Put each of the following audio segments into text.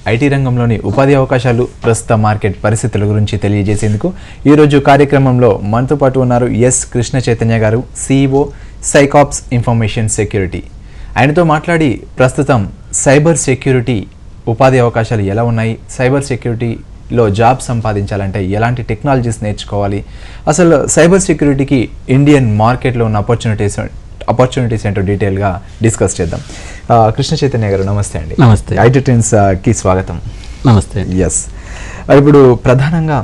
IT రంగంలోని ఉపాధి అవకాశాలు ప్రస్తుత మార్కెట్ పరిస్థితుల గురించి తెలియజేసేందుకు ఈరోజు కార్యక్రమంలో మనతో పాటు ఉన్నారు ఎస్ కృష్ణ చైతన్య గారు సిఇఓ సైకాప్స్ ఇన్ఫర్మేషన్ సెక్యూరిటీ ఆయనతో మాట్లాడి ప్రస్తుతం సైబర్ సెక్యూరిటీ ఉపాధి అవకాశాలు ఎలా ఉన్నాయి సైబర్ సెక్యూరిటీలో జాబ్ సంపాదించాలంటే ఎలాంటి టెక్నాలజీస్ నేర్చుకోవాలి అసలు సైబర్ సెక్యూరిటీకి ఇండియన్ మార్కెట్లో ఉన్న ఆపర్చునిటీస్ ఆపర్చునిటీస్ ఏంటో డీటెయిల్గా డిస్కస్ చేద్దాం ఆ, కృష్ణ చైతన్య గారు నమస్తే అండి నమస్తే. ఐటీ ట్రెండ్స్ కి స్వాగతం నమస్తే అండి ఎస్ ఇప్పుడు ప్రధానంగా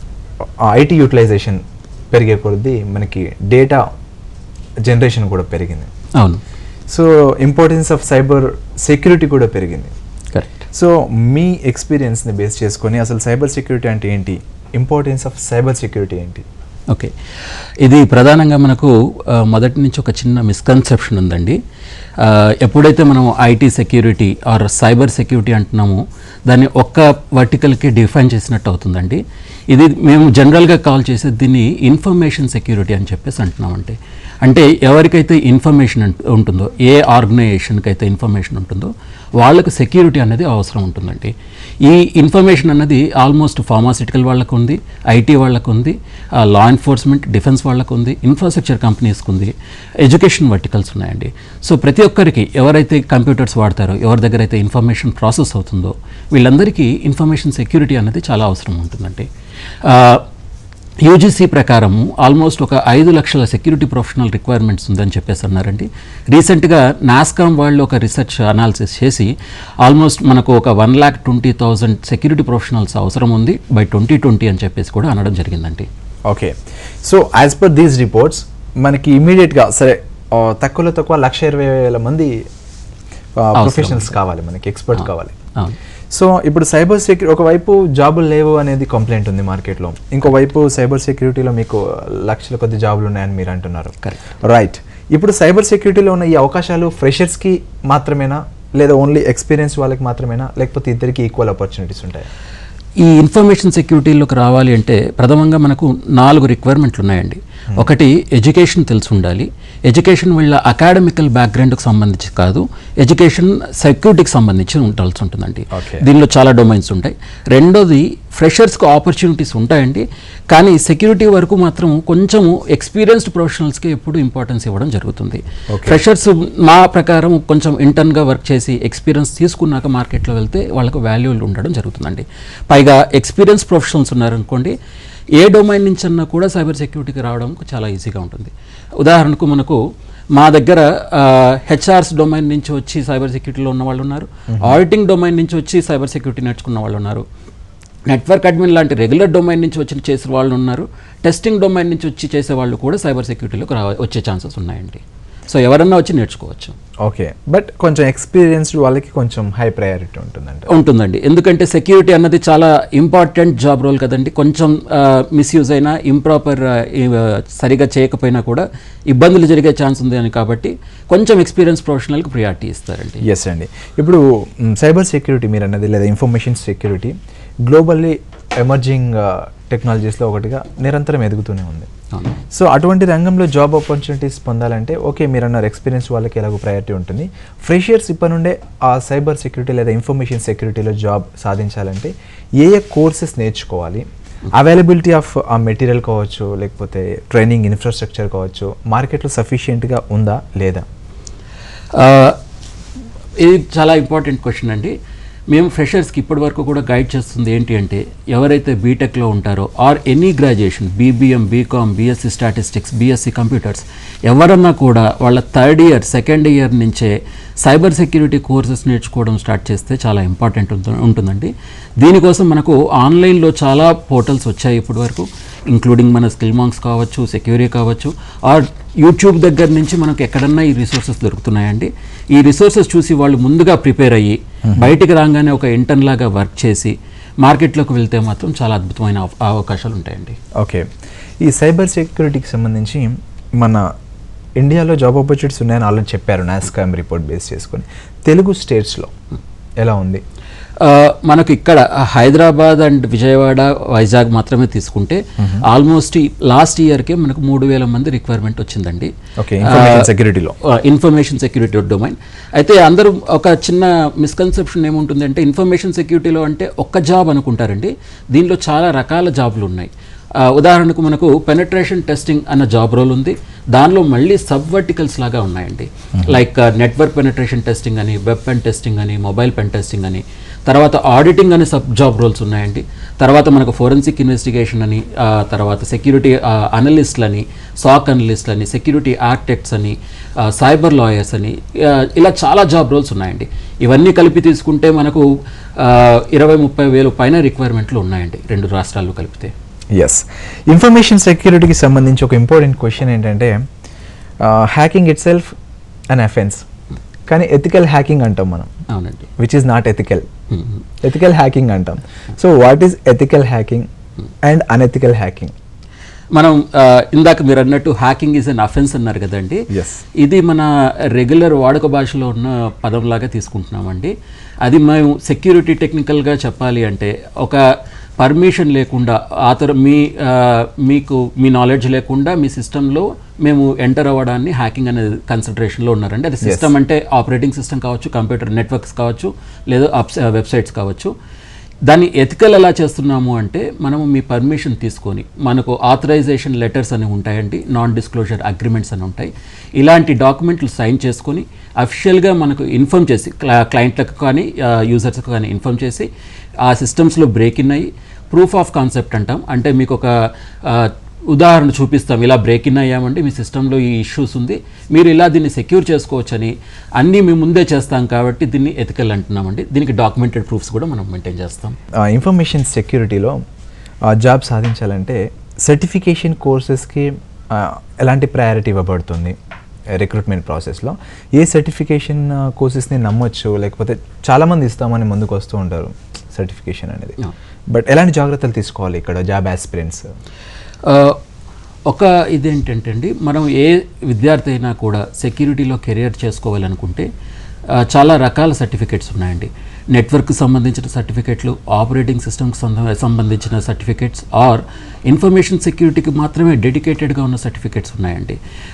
ఐటీ యూటిలైజేషన్ పెరిగే కొద్దీ మనకి డేటా జనరేషన్ కూడా పెరిగింది అవును so importance of cyber security కూడా పెరిగింది కరెక్ట్ సో మీ ఎక్స్పీరియన్స్ని బేస్ చేసుకొని అసలు సైబర్ సెక్యూరిటీ అంటే ఏంటి ఇంపార్టెన్స్ ఆఫ్ సైబర్ సెక్యూరిటీ ఏంటి ఓకే ఇది ప్రధానంగా మనకు ఆ, మొదటి నుంచి ఒక చిన్న మిస్కన్సెప్షన్ ఉందండి ఆ, ఎప్పుడైతే మనం IT security or cyber security అంటున్నామో దాన్ని ఒక్క వర్టికల్కి డిఫైన్ చేసినట్టు అవుతుందండి ఇది మేము జనరల్గా కాల్ చేసేది దీన్ని ఇన్ఫర్మేషన్ సెక్యూరిటీ అని చెప్పేసి అంటున్నామంటే అంటే ఎవరికైతే ఇన్ఫర్మేషన్ అంట- ఉంటుందో ఏ ఆర్గనైజేషన్కి అయితే ఇన్ఫర్మేషన్ ఉంటుందో వాళ్ళకు సెక్యూరిటీ అనేది అవసరం ఉంటుందండి ఈ ఇన్ఫర్మేషన్ అన్నది ఆల్మోస్ట్ ఫార్మాసిటికల్ వాళ్ళకు ఉంది ఐటీ వాళ్ళకు ఉంది లా ఎన్ఫోర్స్మెంట్ డిఫెన్స్ వాళ్ళకు ఉంది ఇన్ఫ్రాస్ట్రక్చర్ కంపెనీస్కి ఉంది ఎడ్యుకేషన్ వర్టికల్స్ ఉన్నాయండి సో ప్రతి ఒక్కరికి ఎవరైతే కంప్యూటర్స్ వాడతారో ఎవరి దగ్గర అయితే ఇన్ఫర్మేషన్ ప్రాసెస్ అవుతుందో వీళ్ళందరికీ ఇన్ఫర్మేషన్ సెక్యూరిటీ అనేది చాలా అవసరం ఉంటుందండి ఆ, యూజీసీ ప్రకారం ఆల్మోస్ట్ ఒక ఐదు లక్షల సెక్యూరిటీ ప్రొఫెషనల్ రిక్వైర్మెంట్స్ ఉందని చెప్పేసి అన్నారండి రీసెంట్గా నాస్కామ్ వాళ్ళు ఒక రీసెర్చ్ అనాలిసిస్ చేసి ఆల్మోస్ట్ మనకు ఒక one lakh twenty thousand security professionals అవసరం ఉంది బై ట్వంటీ ట్వంటీ అని చెప్పేసి కూడా అనడం జరిగిందండి okay so as per these reports మనకి ఇమీడియట్గా సరే ఆ, తక్కువలో తక్కువ లక్ష ఇరవై వేల మంది ప్రొఫెషనల్స్ కావాలి మనకి ఎక్స్పర్ట్ కావాలి అవును సో ఇప్పుడు సైబర్ సెక్యూరిటీ ఒకవైపు జాబులు లేవు అనేది కంప్లైంట్ ఉంది మార్కెట్లో ఇంకోవైపు సైబర్ సెక్యూరిటీలో మీకు లక్షల కొద్ది జాబులు ఉన్నాయని మీరు అంటున్నారు Correct. రైట్ ఇప్పుడు సైబర్ సెక్యూరిటీలో ఉన్న ఈ అవకాశాలు ఫ్రెషర్స్కి మాత్రమేనా లేదా ఓన్లీ ఎక్స్పీరియన్స్ వాళ్ళకి మాత్రమేనా లేకపోతే ఇద్దరికి ఈక్వల్ ఆపర్చునిటీస్ ఉంటాయా ఈ ఇన్ఫర్మేషన్ సెక్యూరిటీలోకి రావాలి అంటే ప్రథమంగా మనకు నాలుగు రిక్వైర్మెంట్లు ఉన్నాయండి ఒకటి ఎడ్యుకేషన్ తెలిసి ఉండాలి ఎడ్యుకేషన్ వీళ్ళ అకాడమికల్ బ్యాక్గ్రౌండ్కి సంబంధించి కాదు ఎడ్యుకేషన్ సెక్యూరిటీకి సంబంధించి ఉండాల్సి ఉంటుందండి Okay. దీనిలో చాలా డొమైన్స్ ఉంటాయి రెండోది ఫ్రెషర్స్కి ఆపర్చునిటీస్ ఉంటాయండి కానీ సెక్యూరిటీ వరకు మాత్రం కొంచెం ఎక్స్పీరియన్స్డ్ ప్రొఫెషనల్స్కి ఎప్పుడు ఇంపార్టెన్స్ ఇవ్వడం జరుగుతుంది Okay. ఫ్రెషర్స్ మా ప్రకారం కొంచెం ఇంటర్న్గా వర్క్ చేసి ఎక్స్పీరియన్స్ తీసుకున్నాక మార్కెట్లో వెళ్తే వాళ్ళకు వాల్యూలు ఉండడం జరుగుతుందండి పైగా ఎక్స్పీరియన్స్ ప్రొఫెషనల్స్ ఉన్నారనుకోండి ఏ డొమైన్ నుంచి అన్నా కూడా సైబర్ సెక్యూరిటీకి రావడం చాలా ఈజీగా ఉంటుంది ఉదాహరణకు మనకు మా దగ్గర హెచ్ఆర్స్ డొమైన్ నుంచి వచ్చి సైబర్ సెక్యూరిటీలో ఉన్న వాళ్ళు ఉన్నారు ఆడిటింగ్ డొమైన్ నుంచి వచ్చి సైబర్ సెక్యూరిటీ నేర్చుకున్న వాళ్ళు ఉన్నారు నెట్వర్క్ అడ్మిన్ లాంటి రెగ్యులర్ డొమైన్ నుంచి వచ్చి చేసే వాళ్ళు ఉన్నారు టెస్టింగ్ డొమైన్ నుంచి వచ్చి చేసే వాళ్ళు కూడా సైబర్ సెక్యూరిటీలోకి రా వచ్చే ఛాన్సెస్ ఉన్నాయండి సో ఎవరన్నా వచ్చి నేర్చుకోవచ్చు ఓకే బట్ కొంచెం ఎక్స్పీరియన్స్డ్ వాళ్ళకి కొంచెం హై ప్రయారిటీ ఉంటుందంట ఉంటుందండి ఎందుకంటే సెక్యూరిటీ అన్నది చాలా ఇంపార్టెంట్ జాబ్ రోల్ కదండి కొంచెం మిస్యూజ్ అయినా ఇంప్రాపర్ సరిగా చేయకపోయినా కూడా ఇబ్బందులు జరిగే ఛాన్స్ ఉంది అని కాబట్టి కొంచెం ఎక్స్పీరియన్స్ ప్రొఫెషనల్కి ప్రియారిటీ ఇస్తారండి ఎస్ అండి ఇప్పుడు సైబర్ సెక్యూరిటీ మీరు అన్నది లేదా ఇన్ఫర్మేషన్ సెక్యూరిటీ గ్లోబల్లీ ఎమర్జింగ్ టెక్నాలజీస్లో ఒకటిగా నిరంతరం ఎదుగుతూనే ఉంది అవును సో అటువంటి రంగంలో జాబ్ ఆపర్చునిటీస్ పొందాలంటే ఓకే మీరు అన్నారు ఎక్స్పీరియన్స్ వాళ్ళకి ఎలాగో ప్రయారిటీ ఉంటుంది ఫ్రెషర్స్ ఇప్పటి నుండే ఆ సైబర్ సెక్యూరిటీ లేదా ఇన్ఫర్మేషన్ సెక్యూరిటీలో జాబ్ సాధించాలంటే ఏ ఏ కోర్సెస్ నేర్చుకోవాలి అవైలబిలిటీ ఆఫ్ ఆ మెటీరియల్ కావచ్చు లేకపోతే ట్రైనింగ్ ఇన్ఫ్రాస్ట్రక్చర్ కావచ్చు మార్కెట్లో సఫిషియెంట్గా ఉందా లేదా ఆ, ఇది చాలా ఇంపార్టెంట్ క్వశ్చన్ అండి మేము ఫ్రెషర్స్కి ఇప్పటి వరకు కూడా గైడ్ చేస్తుంది ఏంటి అంటే ఎవరైతే బీటెక్లో ఉంటారో or any graduation BBM BCom BSc statistics BSc computers ఎవరన్నా కూడా వాళ్ళ థర్డ్ ఇయర్ సెకండ్ ఇయర్ నుంచే సైబర్ సెక్యూరిటీ కోర్సెస్ నేర్చుకోవడం స్టార్ట్ చేస్తే చాలా ఇంపార్టెంట్ ఉంటు- ఉంటుందండి దీనికోసం మనకు ఆన్లైన్లో చాలా పోర్టల్స్ వచ్చాయి ఇప్పటి వరకు ఇంక్లూడింగ్ మన స్కిల్ మార్క్స్ కావచ్చు సెక్యూరిటీ కావచ్చు ఆర్ యూట్యూబ్ దగ్గర నుంచి మనకు ఎక్కడన్నా ఈ రిసోర్సెస్ దొరుకుతున్నాయండి ఈ రిసోర్సెస్ చూసి వాళ్ళు ముందుగా ప్రిపేర్ అయ్యి బయటికి రాగానే ఒక ఇంటర్న్ లాగా వర్క్ చేసి మార్కెట్లోకి వెళ్తే మాత్రం చాలా అద్భుతమైన అవ- అవకాశాలు ఉంటాయండి ఓకే ఈ సైబర్ సెక్యూరిటీకి సంబంధించి మన ఇండియాలో జాబ్ ఆపర్చునిటీస్ ఉన్నాయని ఆల్రెడీ చెప్పారు నాస్కామ్ రిపోర్ట్ బేస్ చేసుకొని తెలుగు స్టేట్స్లో ఎలా ఉంది ఆ, మనకు ఇక్కడ హైదరాబాద్ అండ్ విజయవాడ వైజాగ్ మాత్రమే తీసుకుంటే ఆల్మోస్ట్ లాస్ట్ ఇయర్కే మనకు మూడు వేల మంది రిక్వైర్మెంట్ వచ్చిందండి ఓకే ఇన్ఫర్మేషన్ సెక్యూరిటీలో ఇన్ఫర్మేషన్ సెక్యూరిటీ డొమైన్ అయితే అందరూ ఒక చిన్న మిస్కన్సెప్షన్ ఏముంటుందంటే ఇన్ఫర్మేషన్ సెక్యూరిటీలో అంటే ఒక్క జాబ్ అనుకుంటారండి దీనిలో చాలా రకాల జాబ్లు ఉన్నాయి ఆ, ఉదాహరణకు మనకు పెనట్రేషన్ టెస్టింగ్ అన్న జాబ్ రోల్ ఉంది దానిలో మళ్ళీ సబ్ వర్టికల్స్ లాగా ఉన్నాయండి లైక్ నెట్వర్క్ పెనట్రేషన్ టెస్టింగ్ అని వెబ్ పెన్ టెస్టింగ్ అని మొబైల్ పెన్ టెస్టింగ్ అని తర్వాత ఆడిటింగ్ అనే సబ్ జాబ్ రోల్స్ ఉన్నాయండి తర్వాత మనకు ఫోరెన్సిక్ ఇన్వెస్టిగేషన్ అని ఆ, తర్వాత సెక్యూరిటీ అనలిస్ట్లని సాక్ అనలిస్ట్లని సెక్యూరిటీ ఆర్కిటెక్ట్స్ అని సైబర్ లాయర్స్ అని ఆ, ఇలా చాలా జాబ్ రోల్స్ ఉన్నాయండి ఇవన్నీ కలిపి తీసుకుంటే మనకు ఆ, ఇరవై ముప్పై వేలు పైన రిక్వైర్మెంట్లు ఉన్నాయండి రెండు రాష్ట్రాల్లో కలిపితే ఎస్ ఇన్ఫర్మేషన్ సెక్యూరిటీకి సంబంధించి ఒక ఇంపార్టెంట్ క్వశ్చన్ ఏంటంటే hacking itself an offence కానీ ఎథికల్ హ్యాకింగ్ అంటాం మనం అవునండి which is not ethical hmm. Ethical hacking అంటాం so what is ethical hacking and unethical hacking మనం ఆ, ఇందాక మీరు అన్నట్టు హ్యాకింగ్ ఈజ్ అన్ అఫెన్స్ అన్నారు కదండి Yes. ఇది మన రెగ్యులర్ వాడుక భాషలో ఉన్న పదంలాగా తీసుకుంటున్నామండి అది మేము సెక్యూరిటీ టెక్నికల్గా చెప్పాలి అంటే ఒక పర్మిషన్ లేకుండా ఆతర మీ ఆ, మీకు మీ నాలెడ్జ్ లేకుండా మీ సిస్టంలో మేము ఎంటర్ అవ్వడాన్ని హ్యాకింగ్ అనే కన్సిడరేషన్లో ఉన్నారండి అది సిస్టమ్ అంటే ఆపరేటింగ్ సిస్టమ్ కావచ్చు కంప్యూటర్ నెట్వర్క్స్ కావచ్చు లేదా వెబ్సైట్స్ కావచ్చు దాన్ని ఎథికల్ ఎలా చేస్తున్నాము అంటే మనము మీ పర్మిషన్ తీసుకొని మనకు ఆథరైజేషన్ లెటర్స్ అని ఉంటాయండి నాన్ డిస్క్లోజర్ అగ్రిమెంట్స్ అని ఉంటాయి ఇలాంటి డాక్యుమెంట్లు సైన్ చేసుకొని అఫిషియల్గా మనకు ఇన్ఫామ్ చేసి క్లా- క్లయింట్లకు కానీ యూజర్స్కి కానీ ఇన్ఫామ్ చేసి ఆ సిస్టమ్స్లో బ్రేక్ ఇన్ అయ్యి ప్రూఫ్ ఆఫ్ కాన్సెప్ట్ అంటాం అంటే మీకు ఒక ఆ, ఉదాహరణ చూపిస్తాం ఇలా బ్రేక్ ఇన్ అయ్యామండి మీ సిస్టంలో ఈ ఇష్యూస్ ఉంది మీరు ఇలా దీన్ని సెక్యూర్ చేసుకోవచ్చని అన్నీ మేము ముందే చేస్తాం కాబట్టి దీన్ని ఎథికల్ అంటున్నామండి దీనికి డాక్యుమెంటెడ్ ప్రూఫ్స్ కూడా మనం మెయింటైన్ చేస్తాం ఇన్ఫర్మేషన్ సెక్యూరిటీలో జాబ్ సాధించాలంటే సర్టిఫికేషన్ కోర్సెస్కి ఎలాంటి ప్రయారిటీ ఇవ్వబడుతుంది రిక్రూట్మెంట్ ప్రాసెస్లో ఏ సర్టిఫికేషన్ కోర్సెస్ని నమ్మొచ్చు లేకపోతే చాలామంది ఇస్తామని ముందుకు వస్తూ ఉంటారు సర్టిఫికేషన్ అనేది Yeah. బట్ ఎలాంటి జాగ్రత్తలు తీసుకోవాలి ఇక్కడ జాబ్ ఆస్పిరెంట్స్ ఆ, ఒక ఇదేంటంటే అండి మనం ఏ విద్యార్థి అయినా కూడా సెక్యూరిటీలో కెరియర్ చేసుకోవాలనుకుంటే ఆ, చాలా రకాల సర్టిఫికేట్స్ ఉన్నాయండి నెట్వర్క్ సంబంధించిన సర్టిఫికేట్లు ఆపరేటింగ్ సిస్టమ్కి సంబంధించిన సర్టిఫికేట్స్ ఆర్ ఇన్ఫర్మేషన్ సెక్యూరిటీకి మాత్రమే డెడికేటెడ్గా ఉన్న సర్టిఫికేట్స్ ఉన్నాయండి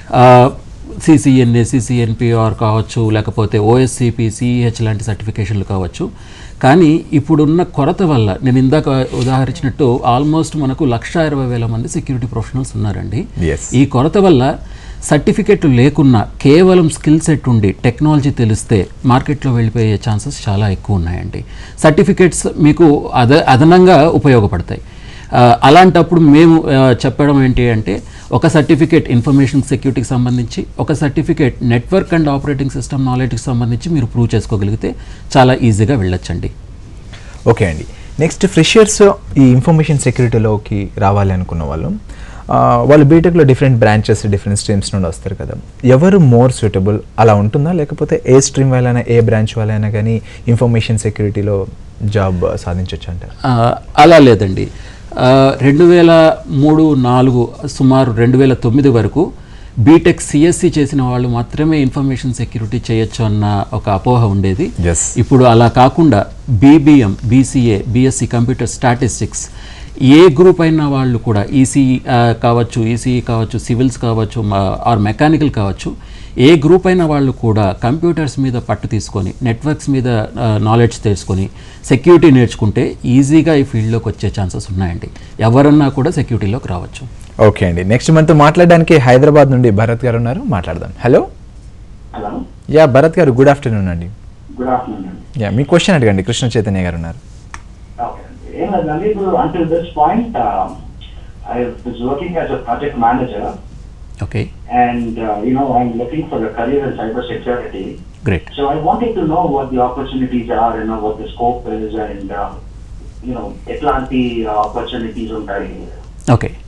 సిసిఎన్ఏ సిసిఎన్పిఆర్ కావచ్చు లేకపోతే ఓఎస్సిపి సిఈహెచ్ లాంటి సర్టిఫికేషన్లు కావచ్చు కానీ ఇప్పుడున్న కొరత వల్ల నేను ఇందాక ఉదాహరించినట్టు ఆల్మోస్ట్ మనకు లక్ష ఇరవై వేల మంది సెక్యూరిటీ ప్రొఫెషనల్స్ ఉన్నారండి Yes. ఈ కొరత వల్ల సర్టిఫికెట్ లేకున్నా కేవలం స్కిల్ సెట్ ఉండి టెక్నాలజీ తెలిస్తే మార్కెట్లో వెళ్ళిపోయే ఛాన్సెస్ చాలా ఎక్కువ ఉన్నాయండి సర్టిఫికెట్స్ మీకు అద అదనంగా ఉపయోగపడతాయి ఆ, అలాంటప్పుడు మేము ఆ, చెప్పడం ఏంటి అంటే ఒక సర్టిఫికేట్ ఇన్ఫర్మేషన్ సెక్యూరిటీకి సంబంధించి ఒక certificate network and operating system నాలెడ్జ్కి సంబంధించి మీరు ప్రూవ్ చేసుకోగలిగితే చాలా ఈజీగా వెళ్ళొచ్చండి ఓకే అండి నెక్స్ట్ ఫ్రెషర్స్ ఈ ఇన్ఫర్మేషన్ సెక్యూరిటీలోకి రావాలి అనుకున్న వాళ్ళు ఆ, వాళ్ళు బీటెక్లో డిఫరెంట్ బ్రాంచెస్ డిఫరెంట్ స్ట్రీమ్స్ నుండి వస్తారు కదా ఎవరు మోర్ సూటబుల్ అలా ఉంటుందా లేకపోతే ఏ స్ట్రీమ్ వాళ్ళైనా ఏ బ్రాంచ్ వాళ్ళైనా కానీ ఇన్ఫర్మేషన్ సెక్యూరిటీలో జాబ్ సాధించవచ్చు అంటారు ఆ, అలా లేదండి ఆ, రెండు వేల మూడు నాలుగు సుమారు రెండు వేల తొమ్మిది వరకు బీటెక్ సిఎస్సి చేసిన వాళ్ళు మాత్రమే ఇన్ఫర్మేషన్ సెక్యూరిటీ చేయొచ్చు అన్న ఒక అపోహ ఉండేది Yes. ఇప్పుడు అలా కాకుండా BBM BCA BSc computer statistics ఏ గ్రూప్ అయిన వాళ్ళు కూడా ఈసీఈ కావచ్చు ఈసీఈ కావచ్చు సివిల్స్ కావచ్చు ఆర్ మెకానికల్ కావచ్చు ఏ గ్రూప్ అయిన వాళ్ళు కూడా కంప్యూటర్స్ మీద పట్టు తీసుకొని నెట్వర్క్స్ మీద నాలెడ్జ్ తెలుసుకొని సెక్యూరిటీ నేర్చుకుంటే ఈజీగా ఈ ఫీల్డ్లోకి వచ్చే ఛాన్సెస్ ఉన్నాయండి ఎవరన్నా కూడా సెక్యూరిటీలోకి రావచ్చు ఓకే అండి నెక్స్ట్ మనతో మాట్లాడడానికి హైదరాబాద్ నుండి భరత్ గారు ఉన్నారు మాట్లాడదాం హలో హలో యా భరత్ గారు గుడ్ ఆఫ్టర్నూన్ అండి గుడ్ ఆఫ్టర్నూన్ అండి యా మీ క్వశ్చన్ అడగండి కృష్ణ చైతన్య గారు ఉన్నారు ఓకే ఏం లేదండి ఇప్పుడు until this point I was working as a project manager okay and you know I'm looking for a career in cyber security great so I wanted to know what the opportunities are and what the scope is and you know ఎట్లాంటి opportunities ఉంటాయి okay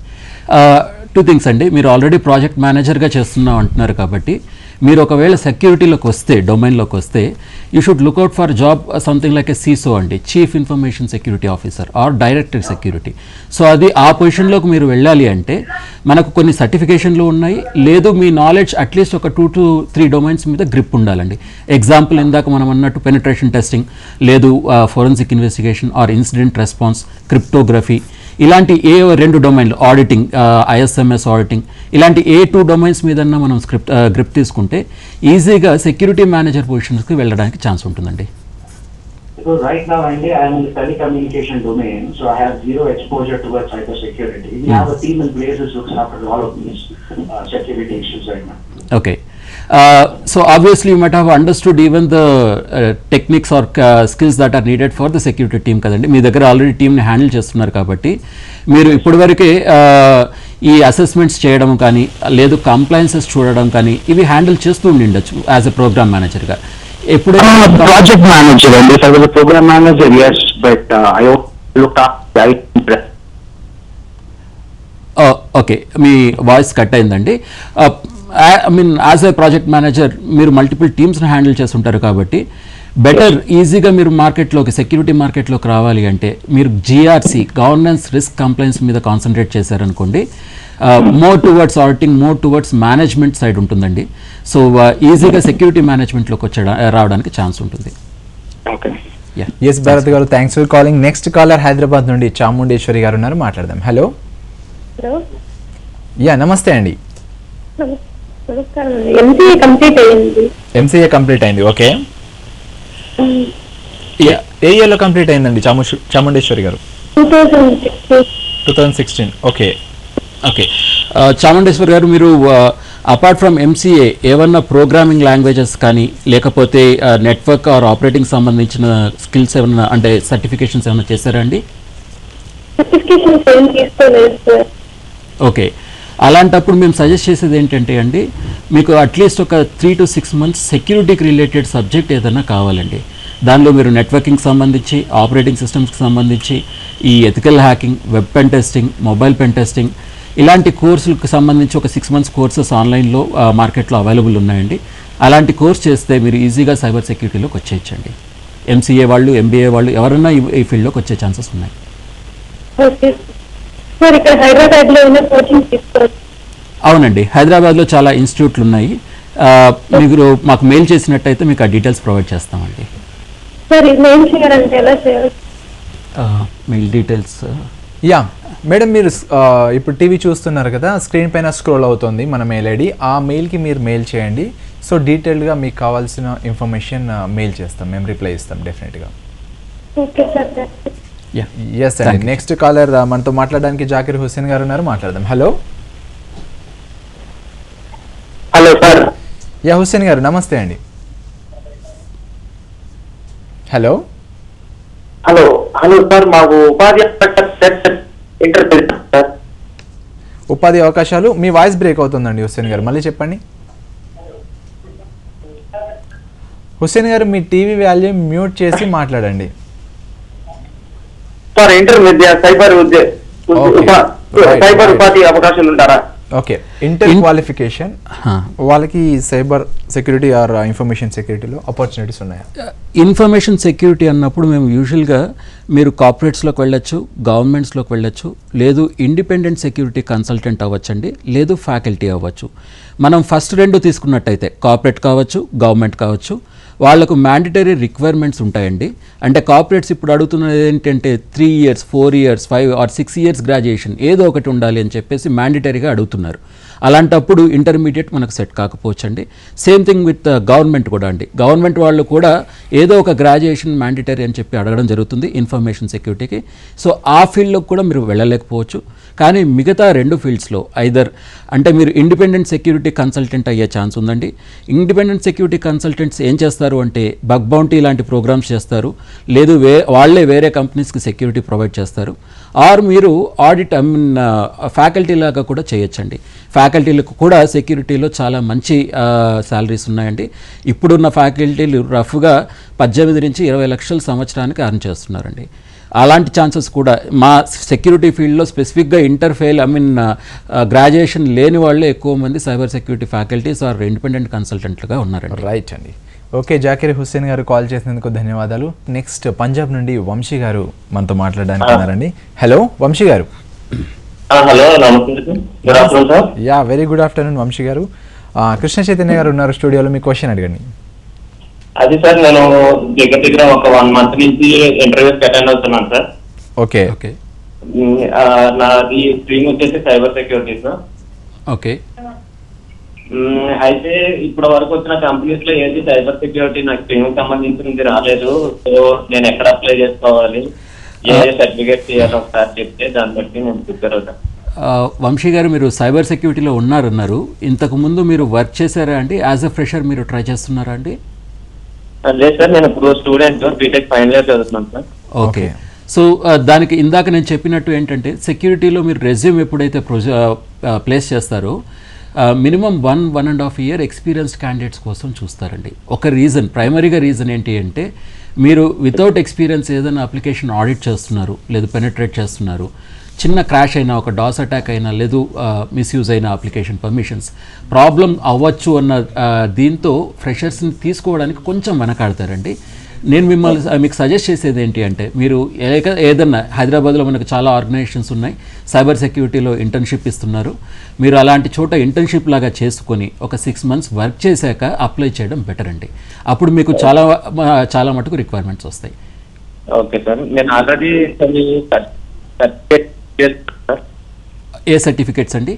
two things అండి మీరు already project మేనేజర్గా చేస్తున్నాం అంటున్నారు కాబట్టి మీరు ఒకవేళ సెక్యూరిటీలోకి వస్తే డొమైన్లోకి వస్తే you should look out for job something like a CISO అండి chief information security officer or director security so అది ఆ పొజిషన్లోకి మీరు వెళ్ళాలి అంటే మనకు కొన్ని సర్టిఫికేషన్లు ఉన్నాయి లేదు మీ నాలెడ్జ్ అట్లీస్ట్ ఒక టూ టు త్రీ డొమైన్స్ మీద గ్రిప్ ఉండాలండి ఎగ్జాంపుల్ ఇందాక మనం అన్నట్టు పెనిట్రేషన్ టెస్టింగ్ లేదు forensic investigation or incident response cryptography ఇలాంటి ఏ రెండు డొమైన్లు ఆడిటింగ్ ఐఎస్ఎంఎస్ ఆడిటింగ్ ఇలాంటి ఏ టూ డొమైన్స్ మీదన్నా మనం స్క్రిప్ట్ గ్రిప్ తీసుకుంటే ఈజీగా సెక్యూరిటీ మేనేజర్ పొజిషన్స్కి వెళ్ళడానికి ఛాన్స్ ఉంటుందండి Because right now, Andy, I'm in the telecommunication domain, so I have zero exposure towards cybersecurity. We have a team in place which looks after all of these uh, security issues right now. Okay so obviously you must have understood even the techniques or skills that are needed for the security team కదండి మీ దగ్గర already టీమ్ని handle చేస్తున్నారు కాబట్టి మీరు ఇప్పటివరకే uh, ఈ assessments చేయడం కానీ లేదు కంప్లైన్సెస్ చూడడం కానీ ఇవి హ్యాండిల్ చేస్తూ ఉండిండొచ్చు యాజ్ ఎ ప్రోగ్రామ్ మేనేజర్గా ఎప్పుడైతే project manager and if I was a program manager, yes, but uh, I looked after IT. Okay మీ వాయిస్ కట్ అయిందండి I mean as a project manager మీరు మల్టిపుల్ టీమ్స్ని హ్యాండిల్ చేస్తుంటారు కాబట్టి better ఈజీగా మీరు మార్కెట్లోకి సెక్యూరిటీ మార్కెట్లోకి రావాలి అంటే మీరు జిఆర్సి గవర్నెన్స్ రిస్క్ కంప్లైన్స్ మీద కాన్సన్ట్రేట్ చేశారనుకోండి more towards auditing more towards management side ఉంటుందండి సో ఈజీగా సెక్యూరిటీ మేనేజ్మెంట్లోకి వచ్చే రావడానికి ఛాన్స్ ఉంటుంది Okay. యా ఎస్ భారత్ గారు thanks for calling next caller Hyderabad నుండి చాముండేశ్వరి గారు ఉన్నారు మాట్లాడదాం హలో హలో యా నమస్తే అండి నమస్- నమస్కారం అండి ఎంసీఏ కంప్లీట్ అయ్యింది ఎంసీఏ కంప్లీట్ అయింది ఓకే ఏ ఇయర్లో కంప్లీట్ అయిందండి చాము చాముండేశ్వరి గారు two thousand sixteen two thousand sixteen okay okay ఆ, చాముండేశ్వర్ గారు మీరు అపార్ట్ ఫ్రమ్ ఎంసీఏ ఏమన్నా ప్రోగ్రామింగ్ లాంగ్వేజెస్ కానీ లేకపోతే నెట్వర్క్ ఆర్ ఆపరేటింగ్ సంబంధించిన స్కిల్స్ ఏమన్నా అంటే సర్టిఫికేషన్స్ ఏమైనా చేశారా అండి సర్టిఫికేషన్స్ ఏం తీసుకోలేదు సార్ ఓకే అలాంటప్పుడు మేము సజెస్ట్ చేసేది ఏంటంటే అండి మీకు అట్లీస్ట్ ఒక త్రీ టు సిక్స్ మంత్స్ సెక్యూరిటీకి రిలేటెడ్ సబ్జెక్ట్ ఏదైనా కావాలండి దానిలో మీరు నెట్వర్కింగ్ సంబంధించి ఆపరేటింగ్ సిస్టమ్స్కి సంబంధించి ఈ ethical hacking web pen testing mobile pen testing ఇలాంటి కోర్సులకు సంబంధించి ఒక సిక్స్ మంత్స్ కోర్సెస్ ఆన్లైన్లో మార్కెట్లో అవైలబుల్ ఉన్నాయండి అలాంటి కోర్స్ చేస్తే మీరు ఈజీగా సైబర్ సెక్యూరిటీలోకి వచ్చేయచ్చండి ఎంసీఏ వాళ్ళు ఎంబీఏ వాళ్ళు ఎవరైనా ఈ- ఈ ఫీల్డ్లోకి వచ్చే ఛాన్సెస్ ఉన్నాయి ఓకే సార్ ఇక్కడ హైదరాబాద్ లో ఉన్న కోచింగ్ తీసుకోవచ్చు అవునండి హైదరాబాద్లో చాలా ఇన్స్టిట్యూట్లు ఉన్నాయి ఆ, మీరు మాకు మెయిల్ చేసినట్టయితే మీకు ఆ డీటెయిల్స్ ప్రొవైడ్ చేస్తామండి సార్ ఇది ఏం చేయాలంటే ఎలా చేయాలి మెయిల్ డీటెయిల్స్ యా మేడం మీరు ఆ, ఇప్పుడు టీవీ చూస్తున్నారు కదా స్క్రీన్ పైన స్క్రోల్ అవుతుంది మన మెయిల్ ఐడి ఆ మెయిల్కి మీరు మెయిల్ చేయండి సో డీటెయిల్డ్గా మీకు కావాల్సిన ఇన్ఫర్మేషన్ మెయిల్ చేస్తాం మేము రిప్లై ఇస్తాం డెఫినెట్గా okay sir thank you. Yeah yes Thank అండి you. నెక్స్ట్ కాలర్ మనతో మాట్లాడడానికి జాకిర్ హుస్సేన్ గారు ఉన్నారు మాట్లాడదాం hello hello sir yeah Hussain గారు నమస్తే అండి హలో హలో హలో సార్ మాకు ఉపాధి ఇంటర్వ్యూ సార్ ఉపాధి అవకాశాలు మీ వాయిస్ బ్రేక్ అవుతుందండి హుస్సేన్ గారు మళ్ళీ చెప్పండి హుస్సేన్ గారు మీ టీవీ వాల్యూమ్ మ్యూట్ చేసి మాట్లాడండి సార్ ఇంటర్ విద్య సైబర్ విద్య Okay. Right, cyber right. ఉపాధి అవకాశాలు ఉంటారా ఓకే ఇంటర్ In- క్వాలిఫికేషన్ వాళ్ళకి సైబర్ సెక్యూరిటీ ఆర్ ఇన్ఫర్మేషన్ సెక్యూరిటీలో ఆపర్చునిటీస్ ఉన్నాయా ఇన్ఫర్మేషన్ సెక్యూరిటీ అన్నప్పుడు మేము యూజువల్గా మీరు కార్పొరేట్స్లోకి వెళ్ళొచ్చు గవర్నమెంట్స్లోకి వెళ్ళొచ్చు లేదు ఇండిపెండెంట్ సెక్యూరిటీ కన్సల్టెంట్ అవ్వచ్చండి లేదు ఫ్యాకల్టీ అవ్వచ్చు మనం ఫస్ట్ రెండు తీసుకున్నట్టయితే కార్పొరేట్ కావచ్చు గవర్నమెంట్ కావచ్చు వాళ్ళకు మ్యాండటరీ రిక్వైర్మెంట్స్ ఉంటాయండి అంటే కార్పొరేట్స్ ఇప్పుడు అడుగుతున్నది ఏంటంటే three years four years five or six years graduation ఏదో ఒకటి ఉండాలి అని చెప్పేసి మ్యాండటరీగా అడుగుతున్నారు అలాంటప్పుడు ఇంటర్మీడియట్ మనకు సెట్ కాకపోవచ్చండి సేమ్ థింగ్ విత్ గవర్నమెంట్ కూడా అండి గవర్నమెంట్ వాళ్ళు కూడా ఏదో ఒక గ్రాడ్యుయేషన్ మ్యాండటరీ అని చెప్పి అడగడం జరుగుతుంది ఇన్ఫర్మేషన్ సెక్యూరిటీకి సో ఆ ఫీల్డ్లోకి కూడా మీరు వెళ్ళలేకపోవచ్చు కానీ మిగతా రెండు ఫీల్డ్స్లో ఐదర్ అంటే మీరు ఇండిపెండెంట్ సెక్యూరిటీ కన్సల్టెంట్ అయ్యే ఛాన్స్ ఉందండి ఇండిపెండెంట్ సెక్యూరిటీ కన్సల్టెంట్స్ ఏం చేస్తారు అంటే బగ్ బౌంటీ లాంటి ప్రోగ్రామ్స్ చేస్తారు లేదు వే వాళ్ళే వేరే కంపెనీస్కి సెక్యూరిటీ ప్రొవైడ్ చేస్తారు ఆర్ మీరు ఆడిట్ ఐ మీన్ ఫ్యాకల్టీ లాగా కూడా చేయొచ్చండి ఫ్యాకల్టీలకు కూడా సెక్యూరిటీలో చాలా మంచి శాలరీస్ ఉన్నాయండి ఇప్పుడున్న ఫ్యాకల్టీలు రఫ్గా పద్దెనిమిది నుంచి ఇరవై లక్షల సంవత్సరానికి అర్న్ చేస్తున్నారండి అలాంటి ఛాన్సెస్ కూడా మా సెక్యూరిటీ ఫీల్డ్లో స్పెసిఫిక్గా inter fail I mean graduation లేని వాళ్ళే ఎక్కువ మంది cyber security faculties or independent కన్సల్టెంట్లుగా ఉన్నారండి రైట్ అండి ఓకే జాకిర్ హుస్సేన్ గారు కాల్ చేసినందుకు ధన్యవాదాలు నెక్స్ట్ పంజాబ్ నుండి వంశీ గారు మనతో మాట్లాడడానికి ఉన్నారండి హలో వంశీ గారు హలో నమస్తే good afternoon sir yeah very good afternoon Vamsi గారు ఆ, కృష్ణ చైతన్య గారు ఉన్నారు స్టూడియోలో మీ క్వశ్చన్ అడగండి అది సార్ నేను దగ్గర దగ్గర ఒక వన్ మంత్ నుంచి ఇంటర్వ్యూస్ అటెండ్ అవుతున్నాను సార్ ఓకే ఓకే ఉమ్, ఆ, నాది స్ట్రీమ్ వచ్చేసి cyber security sir okay um, అయితే ఇప్పటి వరకు వచ్చిన కంపెనీస్ లో ఏది సైబర్ సెక్యూరిటీ నాకు స్ట్రీమ్ సంబంధించింది రాలేదు సో నేను ఎక్కడ అప్లై చేసుకోవాలి ఏ సర్టిఫికేట్ చేయాలి ఒకసారి చెప్తే దాన్ని బట్టి నేను ప్రిపేర్ అవుతాను ఆ, వంశీ గారు మీరు సైబర్ సెక్యూరిటీలో ఉన్నారన్నారు ఇంతకు ముందు మీరు వర్క్ చేశారా అండి యాజ్ అ ఫ్రెషర్ మీరు ట్రై చేస్తున్నారా అండి లేదు సార్ నేను ఇప్పుడు స్టూడెంట్ బీటెక్ ఫైనల్ ఇయర్ చదువుతున్నాను సార్ ఓకే సో ఆ, దానికి ఇందాక నేను చెప్పినట్టు ఏంటంటే సెక్యూరిటీలో మీరు రెజ్యూమ్ ఎప్పుడైతే ప్రొజ ప్లేస్ చేస్తారో minimum one one and half year experienced candidates కోసం చూస్తారండి ఒక రీజన్ ప్రైమరీగా రీజన్ ఏంటి అంటే మీరు వితౌట్ ఎక్స్పీరియన్స్ ఏదైనా అప్లికేషన్ ఆడిట్ చేస్తున్నారు లేదు పెనట్రేట్ చేస్తున్నారు చిన్న క్రాష్ అయినా ఒక డాస్ అటాక్ అయినా లేదు మిస్యూజ్ అయిన అప్లికేషన్ పర్మిషన్స్ ప్రాబ్లం అవ్వచ్చు అన్న ఆ, దీంతో ఫ్రెషర్స్ని తీసుకోవడానికి కొంచెం వెనకాడతారండి నేను మిమ్మల్ని ఆ, మీకు సజెస్ట్ చేసేది ఏంటి అంటే మీరు ఏక ఏదన్నా హైదరాబాద్లో మనకు చాలా ఆర్గనైజేషన్స్ ఉన్నాయి సైబర్ సెక్యూరిటీలో ఇంటర్న్షిప్ ఇస్తున్నారు మీరు అలాంటి చోట ఇంటర్న్షిప్ లాగా చేసుకొని ఒక సిక్స్ మంత్స్ వర్క్ చేశాక అప్లై చేయడం బెటర్ అండి అప్పుడు మీకు చాలా మ- చాలా మటుకు రిక్వైర్మెంట్స్ వస్తాయి ఓకే సార్ నేను ఆల్రెడీ కొన్ని సర్టిఫికేట్ చేస్తాను సార్ ఏ సర్టిఫికేట్స్ అండి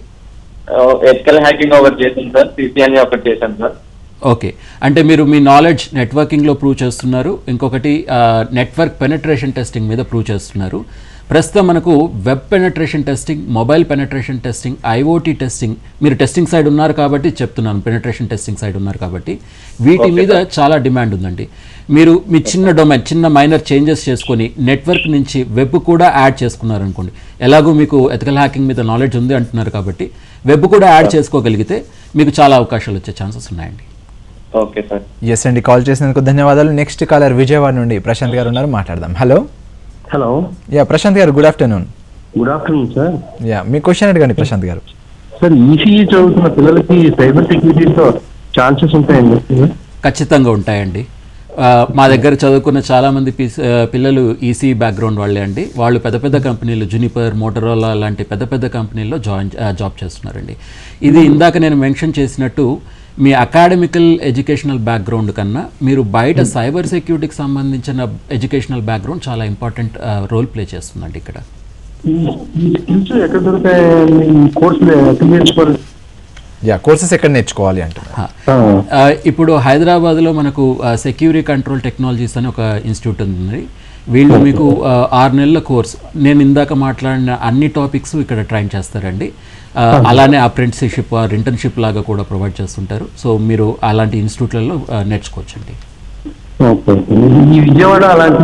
ఎథికల్ హ్యాకింగ్ ఒకటి చేశాను సార్ సిసిఎన్ ఒకటి చేశాను సార్ ఓకే అంటే మీరు మీ నాలెడ్జ్ నెట్వర్కింగ్లో ప్రూవ్ చేస్తున్నారు ఇంకొకటి నెట్వర్క్ పెనట్రేషన్ టెస్టింగ్ మీద ప్రూవ్ చేస్తున్నారు ప్రస్తుతం మనకు web penetration testing mobile penetration testing IoT testing మీరు టెస్టింగ్ సైడ్ ఉన్నారు కాబట్టి చెప్తున్నాను పెనట్రేషన్ టెస్టింగ్ సైడ్ ఉన్నారు కాబట్టి వీటి మీద చాలా డిమాండ్ ఉందండి మీరు మీ చిన్న డొమైన్ చిన్న మైనర్ చేంజెస్ చేసుకొని నెట్వర్క్ నుంచి వెబ్ కూడా యాడ్ చేసుకున్నారు అనుకోండి ఎలాగో మీకు ఎథికల్ హ్యాకింగ్ మీద నాలెడ్జ్ ఉంది అంటున్నారు కాబట్టి వెబ్ కూడా యాడ్ చేసుకోగలిగితే మీకు చాలా అవకాశాలు వచ్చే ఛాన్సెస్ ఉన్నాయండి ఓకే సార్ ఎస్ అండి కాల్ చేసినందుకు ధన్యవాదాలు నెక్స్ట్ కాలర్ విజయవాడ నుండి ప్రశాంత్ గారు ఉన్నారు మాట్లాడదాం హలో హలో యా ప్రశాంత్ గారు good afternoon good afternoon sir yeah మీ క్వశ్చన్ అడగండి ప్రశాంత్ గారు సార్ ఈసీఈ చదువుతున్న పిల్లలకి సైబర్ సెక్యూరిటీతో ఛాన్సెస్ ఉంటాయండి ఖచ్చితంగా ఉంటాయండి ఆ, మా దగ్గర చదువుకున్న చాలామంది పీస్- ఆ, పిల్లలు ఈసీ బ్యాక్గ్రౌండ్ వాళ్ళే అండి వాళ్ళు పెద్ద పెద్ద కంపెనీలు జునిపర్ మోటరోలా లాంటి పెద్ద పెద్ద కంపెనీల్లో జాయిన్ ఆ, జాబ్ చేస్తున్నారండి ఇది ఇందాక నేను మెన్షన్ చేసినట్టు మీ అకాడమికల్ ఎడ్యుకేషనల్ బ్యాక్గ్రౌండ్ కన్నా మీరు బయట సైబర్ సెక్యూరిటీకి సంబంధించిన ఎడ్యుకేషనల్ బ్యాక్గ్రౌండ్ చాలా ఇంపార్టెంట్ రోల్ ప్లే చేస్తుందండి ఇక్కడ ఈ ఈ స్కిల్స్ ఎక్కడ దొరుకుతాయి ఈ కోర్సులు ఎక్కడ నేర్చుకోవాలి యా కోర్సెస్ ఎక్కడ నేర్చుకోవాలి అంటున్నారు హా. ఆ, ఇప్పుడు హైదరాబాద్లో మనకు సెక్యూరిటీ కంట్రోల్ టెక్నాలజీస్ అని ఒక ఇన్స్టిట్యూట్ ఉంది వీళ్ళు మీకు ఆ, ఆరు నెలల కోర్స్ నేను ఇందాక మాట్లాడిన అన్ని టాపిక్స్ ఇక్కడ ట్రైన్ చేస్తారండి ఆ, అలానే అప్రెంటిస్షిప్ ఆర్ ఇంటర్న్షిప్ లాగా కూడా ప్రొవైడ్ చేస్తుంటారు సో మీరు అలాంటి ఇన్స్టిట్యూట్లలో ఆ, నేర్చుకోవచ్చండి ఓకే ఈ విజయవాడ అలాంటి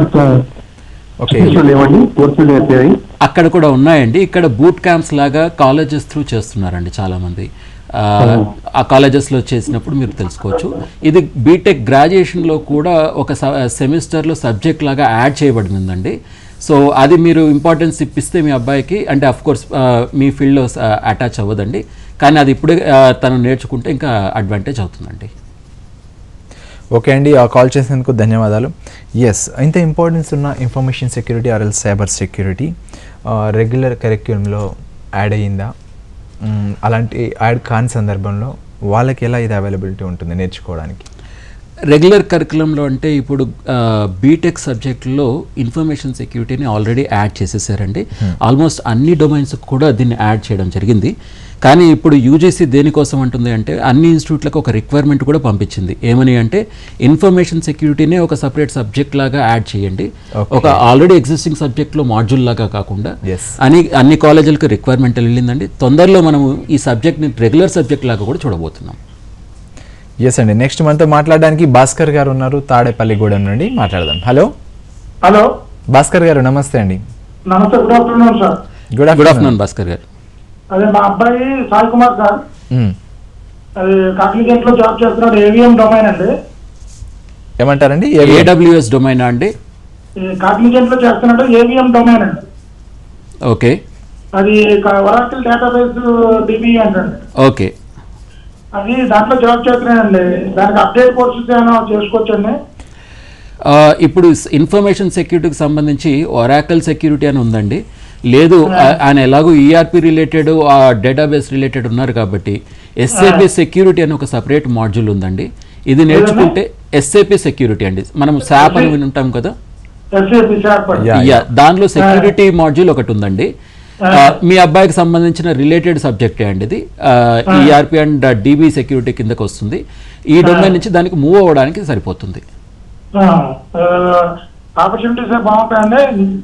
ఓకే skills లేవండి కోర్సులు నేర్పేవి అక్కడ కూడా ఉన్నాయండి ఇక్కడ బూట్ క్యాంప్స్ లాగా కాలేజెస్ త్రూ చేస్తున్నారండి చాలామంది ఆ, ఆ కాలేజెస్లో చేసినప్పుడు మీరు తెలుసుకోవచ్చు ఇది బీటెక్ గ్రాడ్యుయేషన్లో కూడా ఒక సెమిస్టర్లో సబ్జెక్ట్ లాగా యాడ్ చేయబడిందండి సో అది మీరు ఇంపార్టెన్స్ ఇప్పిస్తే మీ అబ్బాయికి అంటే అఫ్ కోర్స్ మీ ఫీల్డ్లో అటాచ్ అవ్వదండి కానీ అది ఇప్పుడే ఆ, తను నేర్చుకుంటే ఇంకా అడ్వాంటేజ్ అవుతుందండి ఓకే అండి ఆ కాల్ చేసినందుకు ధన్యవాదాలు ఎస్ ఇంత ఇంపార్టెన్స్ ఉన్న ఇన్ఫర్మేషన్ సెక్యూరిటీ ఆర్ ఎల్ సైబర్ సెక్యూరిటీ రెగ్యులర్ కరిక్యులంలో యాడ్ అయ్యిందా మ్మ్, అలాంటి యాడ్ కాని సందర్భంలో వాళ్ళకి ఎలా ఇది అవైలబిలిటీ ఉంటుంది నేర్చుకోవడానికి రెగ్యులర్ కరికులంలో అంటే ఇప్పుడు బీటెక్ సబ్జెక్టులో ఇన్ఫర్మేషన్ సెక్యూరిటీని ఆల్రెడీ యాడ్ చేసేసారండి ఆల్మోస్ట్ అన్ని డొమైన్స్ కూడా దీన్ని యాడ్ చేయడం జరిగింది కానీ ఇప్పుడు యూజీసీ దేనికోసం అంటుంది అంటే అన్ని ఇన్స్టిట్యూట్లకు ఒక రిక్వైర్మెంట్ కూడా పంపించింది ఏమని అంటే ఇన్ఫర్మేషన్ సెక్యూరిటీనే ఒక సపరేట్ సబ్జెక్ట్ లాగా యాడ్ చేయండి Okay. ఒక ఆల్రెడీ ఎగ్జిస్టింగ్ సబ్జెక్ట్లో మాడ్యూల్ లాగా కాకుండా Yes. అని అన్ని కాలేజీలకు రిక్వైర్మెంట్ వెళ్ళిందండి తొందరలో మనము ఈ సబ్జెక్ట్ని రెగ్యులర్ సబ్జెక్ట్ లాగా కూడా చూడబోతున్నాం ఎస్ అండి నెక్స్ట్ మనతో మాట్లాడడానికి భాస్కర్ గారు ఉన్నారు తాడేపల్లిగూడెం నుండి మాట్లాడదాం హలో హలో భాస్కర్ గారు నమస్తే అండి నమస్తే good afternoon sir good good afternoon Bhaskar గారు అదే మా అబ్బాయి సాయి కుమార్ సార్ అది కాకిలిగేట్ లో జాబ్ చేస్తున్నాడు ఏవిఎం డొమైన్ అండి ఏమంటారండి ఏడబ్ల్యూఎస్ డొమైన్ అండి ఈ కాకిలిగేట్ లో చేస్తున్నాడు ఏవిఎం డొమైన్ అండి ఓకే అది వరాకిల్ డేటాబేస్ డిబి అంటండి ఓకే అది దాంట్లో జాబ్ చేస్తున్నాడండి దానికి అప్డేట్ కోర్సెస్ ఏమైనా చేసుకోవచ్చండి ఆ, ఇప్పుడు ఇన్ఫర్మేషన్ సెక్యూరిటీకి సంబంధించి ఒరాకల్ సెక్యూరిటీ అని ఉందండి లేదు ఆ- ఆయన ఎలాగో ఈఆర్పి రిలేటెడ్ ఆ డేటాబేస్ రిలేటెడ్ ఉన్నారు కాబట్టి ఎస్ఏపి సెక్యూరిటీ అని ఒక సపరేట్ మాడ్యూల్ ఉందండి ఇది నేర్చుకుంటే ఎస్ఏపి సెక్యూరిటీ అండి మనం శాప్ అని విని ఉంటాం కదా ఎస్ఏపి శాప్ Yeah. యా దానిలో సెక్యూరిటీ మాడ్యూల్ ఒకటి ఉందండి ఆ, మీ అబ్బాయికి సంబంధించిన రిలేటెడ్ సబ్జెక్టే అండి ఇది ఈఆర్పి అండ్ డిబి సెక్యూరిటీ కిందకి వస్తుంది ఈ డొమైన్ నుంచి దానికి మూవ్ అవ్వడానికి సరిపోతుంది ఆపర్చునిటీస్ బాగుంటాయండి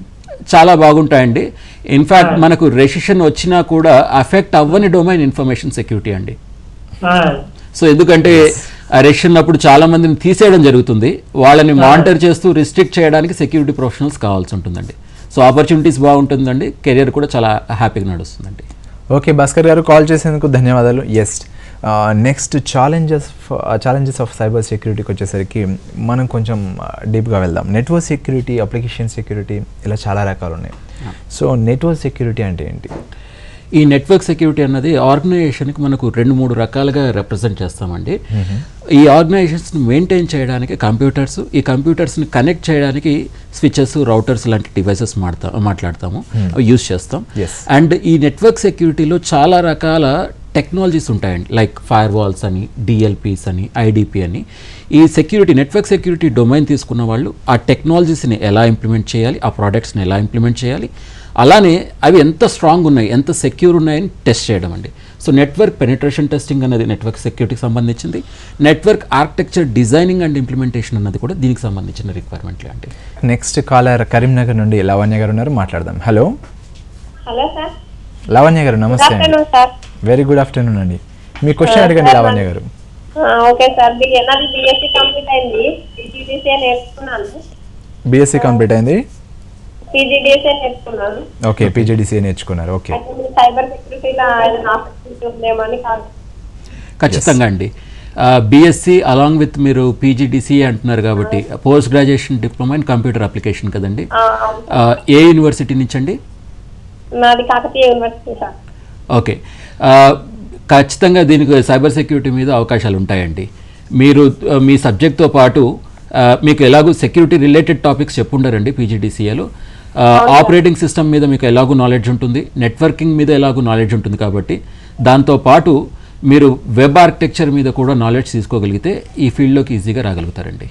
చాలా బాగుంటాయండి ఇన్ఫ్యాక్ట్ మనకు రెసిషన్ వచ్చినా కూడా అఫెక్ట్ అవ్వని డొమైన్ ఇన్ఫర్మేషన్ సెక్యూరిటీ అండి ఆ, సో ఎందుకంటే ఆ రెసిషన్ అప్పుడు చాలా మందిని తీసేయడం జరుగుతుంది వాళ్ళని మానిటర్ చేస్తూ రిస్ట్రిక్ట్ చేయడానికి సెక్యూరిటీ ప్రొఫెషనల్స్ కావాల్సి ఉంటుందండి సో ఆపర్చునిటీస్ బాగుంటుందండి కెరియర్ కూడా చాలా హ్యాపీగా నడుస్తుందండి ఓకే భాస్కర్ గారు కాల్ చేసేందుకు ధన్యవాదాలు yes next challenges challenges of cyber సెక్యూరిటీకి వచ్చేసరికి మనం కొంచెం డీప్గా వెళ్దాం నెట్వర్క్ సెక్యూరిటీ అప్లికేషన్ సెక్యూరిటీ ఇలా చాలా రకాలు ఉన్నాయి సో నెట్వర్క్ సెక్యూరిటీ అంటే ఏంటి ఈ నెట్వర్క్ సెక్యూరిటీ అన్నది ఆర్గనైజేషన్కి మనకు రెండు మూడు రకాలుగా రిప్రజెంట్ చేస్తామండి ఈ ఆర్గనైజేషన్స్ని మెయింటైన్ చేయడానికి కంప్యూటర్స్ ఈ కంప్యూటర్స్ని కనెక్ట్ చేయడానికి స్విచెస్ రౌటర్స్ లాంటి డివైసెస్ మాడతా మాట్లాడతాము అవి యూస్ చేస్తాం Yes. అండ్ ఈ నెట్వర్క్ సెక్యూరిటీలో చాలా రకాల టెక్నాలజీస్ ఉంటాయండి లైక్ ఫైర్ వాల్స్ అని డిఎల్పీస్ అని ఐడిపి అని ఈ సెక్యూరిటీ నెట్వర్క్ సెక్యూరిటీ డొమైన్ తీసుకున్న వాళ్ళు ఆ టెక్నాలజీస్ని ఎలా ఇంప్లిమెంట్ చేయాలి ఆ ప్రోడక్ట్స్ని ఎలా ఇంప్లిమెంట్ చేయాలి అలానే అవి ఎంత స్ట్రాంగ్ ఉన్నాయి ఎంత సెక్యూర్ ఉన్నాయని టెస్ట్ చేయడం అండి సో నెట్వర్క్ పెనిట్రేషన్ టెస్టింగ్ అనేది నెట్వర్క్ సెక్యూరిటీకి సంబంధించింది network architecture designing and implementation అన్నది కూడా దీనికి సంబంధించిన రిక్వైర్మెంట్లే అండి నెక్స్ట్ కాలర్ కరీంనగర్ నుండి లావణ్య గారు ఉన్నారు మాట్లాడదాం హలో హలో సార్ లావణ్య గారు గుడ్ నమస్తే అండి afternoon sir very good afternoon అండి మీ క్వశ్చన్ అడగండి లావణ్య గారు ఓకే సార్ బి నాది బిఎస్సి కంప్లీట్ అయింది పీజీడీసీఏ నేర్చుకున్నాను బీఎస్సీ కంప్లీట్ అయింది పీజీడీసీఏ నేర్చుకున్నాను ఓకే పీజీడీసీ నేర్చుకున్నారు ఓకే అయితే మీరు సైబర్ సెక్యూరిటీలో ఏదైనా ఆసక్తి ఉందేమో అని కాదు ఖచ్చితంగా అండి బీఎస్సీ అలాంగ్ విత్ మీరు పీజీడీసీఏ అంటున్నారు కాబట్టి post graduation diploma in computer application కదండి ఆ, అవును. ఆ, ఏ యూనివర్సిటీ నుంచి అండి నాది కాకతీయ యూనివర్సిటీ సార్ ఓకే ఆ, ఖచ్చితంగా దీనికి సైబర్ సెక్యూరిటీ మీద అవకాశాలు ఉంటాయండి మీరు ఆ, మీ సబ్జెక్ట్తో పాటు ఆ, మీకు ఎలాగో సెక్యూరిటీ రిలేటెడ్ టాపిక్స్ చెప్పుండారండి పీజీడీసీఏలో ఆపరేటింగ్ సిస్టమ్ మీద మీకు ఎలాగో నాలెడ్జ్ ఉంటుంది నెట్వర్కింగ్ మీద ఎలాగో నాలెడ్జ్ ఉంటుంది కాబట్టి దాంతో పాటు మీరు వెబ్ ఆర్కిటెక్చర్ మీద కూడా నాలెడ్జ్ తీసుకోగలిగితే ఈ ఫీల్డ్లోకి ఈజీగా రాగలుగుతారండి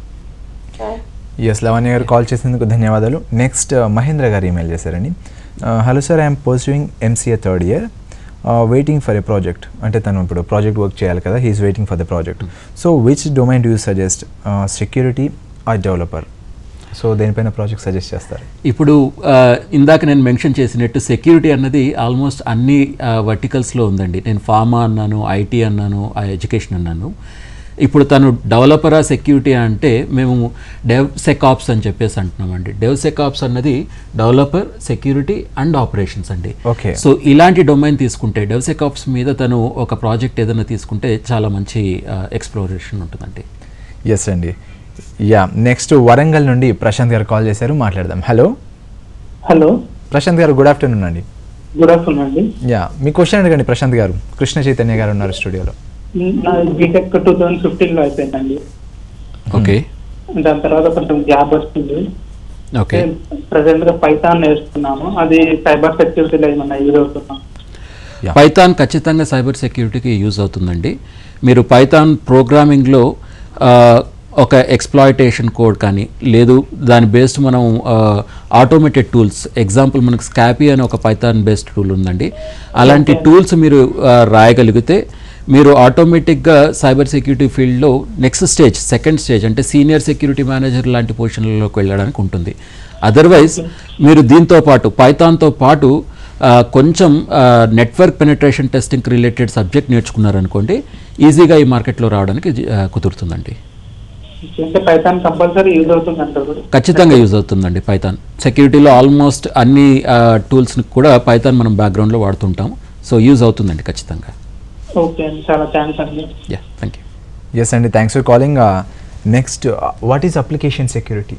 ఎస్ లవణ్య గారు కాల్ చేసేందుకు ధన్యవాదాలు నెక్స్ట్ మహేంద్ర గారు ఈమెయిల్ చేశారండి hello sir I'm pursuing MCA third year waiting for a project అంటే తను ఇప్పుడు ప్రాజెక్ట్ వర్క్ చేయాలి కదా he is waiting for the project so which domain do you suggest security or developer so దేనిపైన ప్రాజెక్ట్ సజెస్ట్ చేస్తారు ఇప్పుడు ఆ, ఇందాక నేను మెన్షన్ చేసినట్టు సెక్యూరిటీ అన్నది ఆల్మోస్ట్ అన్ని వర్టికల్స్లో ఉందండి నేను ఫార్మా అన్నాను ఐటీ అన్నాను ఎడ్యుకేషన్ అన్నాను ఇప్పుడు తను డెవలపరా సెక్యూరిటీ అంటే మేము డెవ్ సెకాప్స్ అని చెప్పేసి అంటున్నామండి డెవ్ సెకాప్స్ అన్నది డెవలపర్ సెక్యూరిటీ అండ్ ఆపరేషన్స్ అండి Okay. సో ఇలాంటి డొమైన్ తీసుకుంటే డెవ్ సెకాప్స్ మీద తను ఒక ప్రాజెక్ట్ ఏదైనా తీసుకుంటే చాలా మంచి ఎక్స్ప్లోరేషన్ ఉంటుందండి ఎస్ అండి యా నెక్స్ట్ వరంగల్ నుండి ప్రశాంత్ గారు కాల్ చేశారు మాట్లాడదాం హలో హలో ప్రశాంత్ గారు గుడ్ ఆఫ్టర్నూన్ అండి గుడ్ ఆఫ్టర్నూన్ అండి యా మీ క్వశ్చన్ అడగండి ప్రశాంత్ గారు కృష్ణ చైతన్య గారు ఉన్నారు స్టూడియోలో నా బీటెక్ టూ థౌసండ్ ఫిఫ్టీన్ లో అయిపోయిందండి ఓకే దాని తర్వాత కొంచెం గ్యాప్ వస్తుంది ఓకే ప్రజెంట్ గా పైథాన్ నేర్చుకున్నాము అది సైబర్ సెక్యూరిటీలో ఏమన్నా యూజ్ అవుతున్నాం Yeah. పైథాన్ ఖచ్చితంగా సైబర్ సెక్యూరిటీకి యూజ్ అవుతుందండి మీరు పైథాన్ ప్రోగ్రామింగ్లో ఒక ఎక్స్ప్లాయిటేషన్ కోడ్ కానీ లేదు దాని బేస్డ్ మనం ఆటోమేటెడ్ టూల్స్ ఎగ్జాంపుల్ మనకు స్కాపీ అని ఒక పైథాన్ బేస్డ్ టూల్ ఉందండి అలాంటి టూల్స్ మీరు ఆ, రాయగలిగితే మీరు ఆటోమేటిక్గా సైబర్ సెక్యూరిటీ ఫీల్డ్లో నెక్స్ట్ స్టేజ్ సెకండ్ స్టేజ్ అంటే సీనియర్ సెక్యూరిటీ మేనేజర్ లాంటి పొజిషన్లలోకి వెళ్ళడానికి ఉంటుంది అదర్వైజ్ మీరు దీంతో పాటు పైథాన్తో పాటు ఆ, కొంచెం network penetration testing related subject నేర్చుకున్నారనుకోండి ఈజీగా ఈ మార్కెట్లో రావడానికి ఆ, కుదురుతుందండి అంటే పైథాన్ కంపల్సరీ యూజ్ అవుతుంది అంటారు ఖచ్చితంగా యూజ్ అవుతుందండి పైథాన్ సెక్యూరిటీలో ఆల్మోస్ట్ అన్ని టూల్స్ని కూడా పైథాన్ మనం బ్యాక్గ్రౌండ్లో వాడుతుంటాం సో యూజ్ అవుతుందండి ఖచ్చితంగా ఓకే అండి చాలా థ్యాంక్స్ అండి యా థ్యాంక్ యూ ఎస్ అండి thanks for calling next what is application security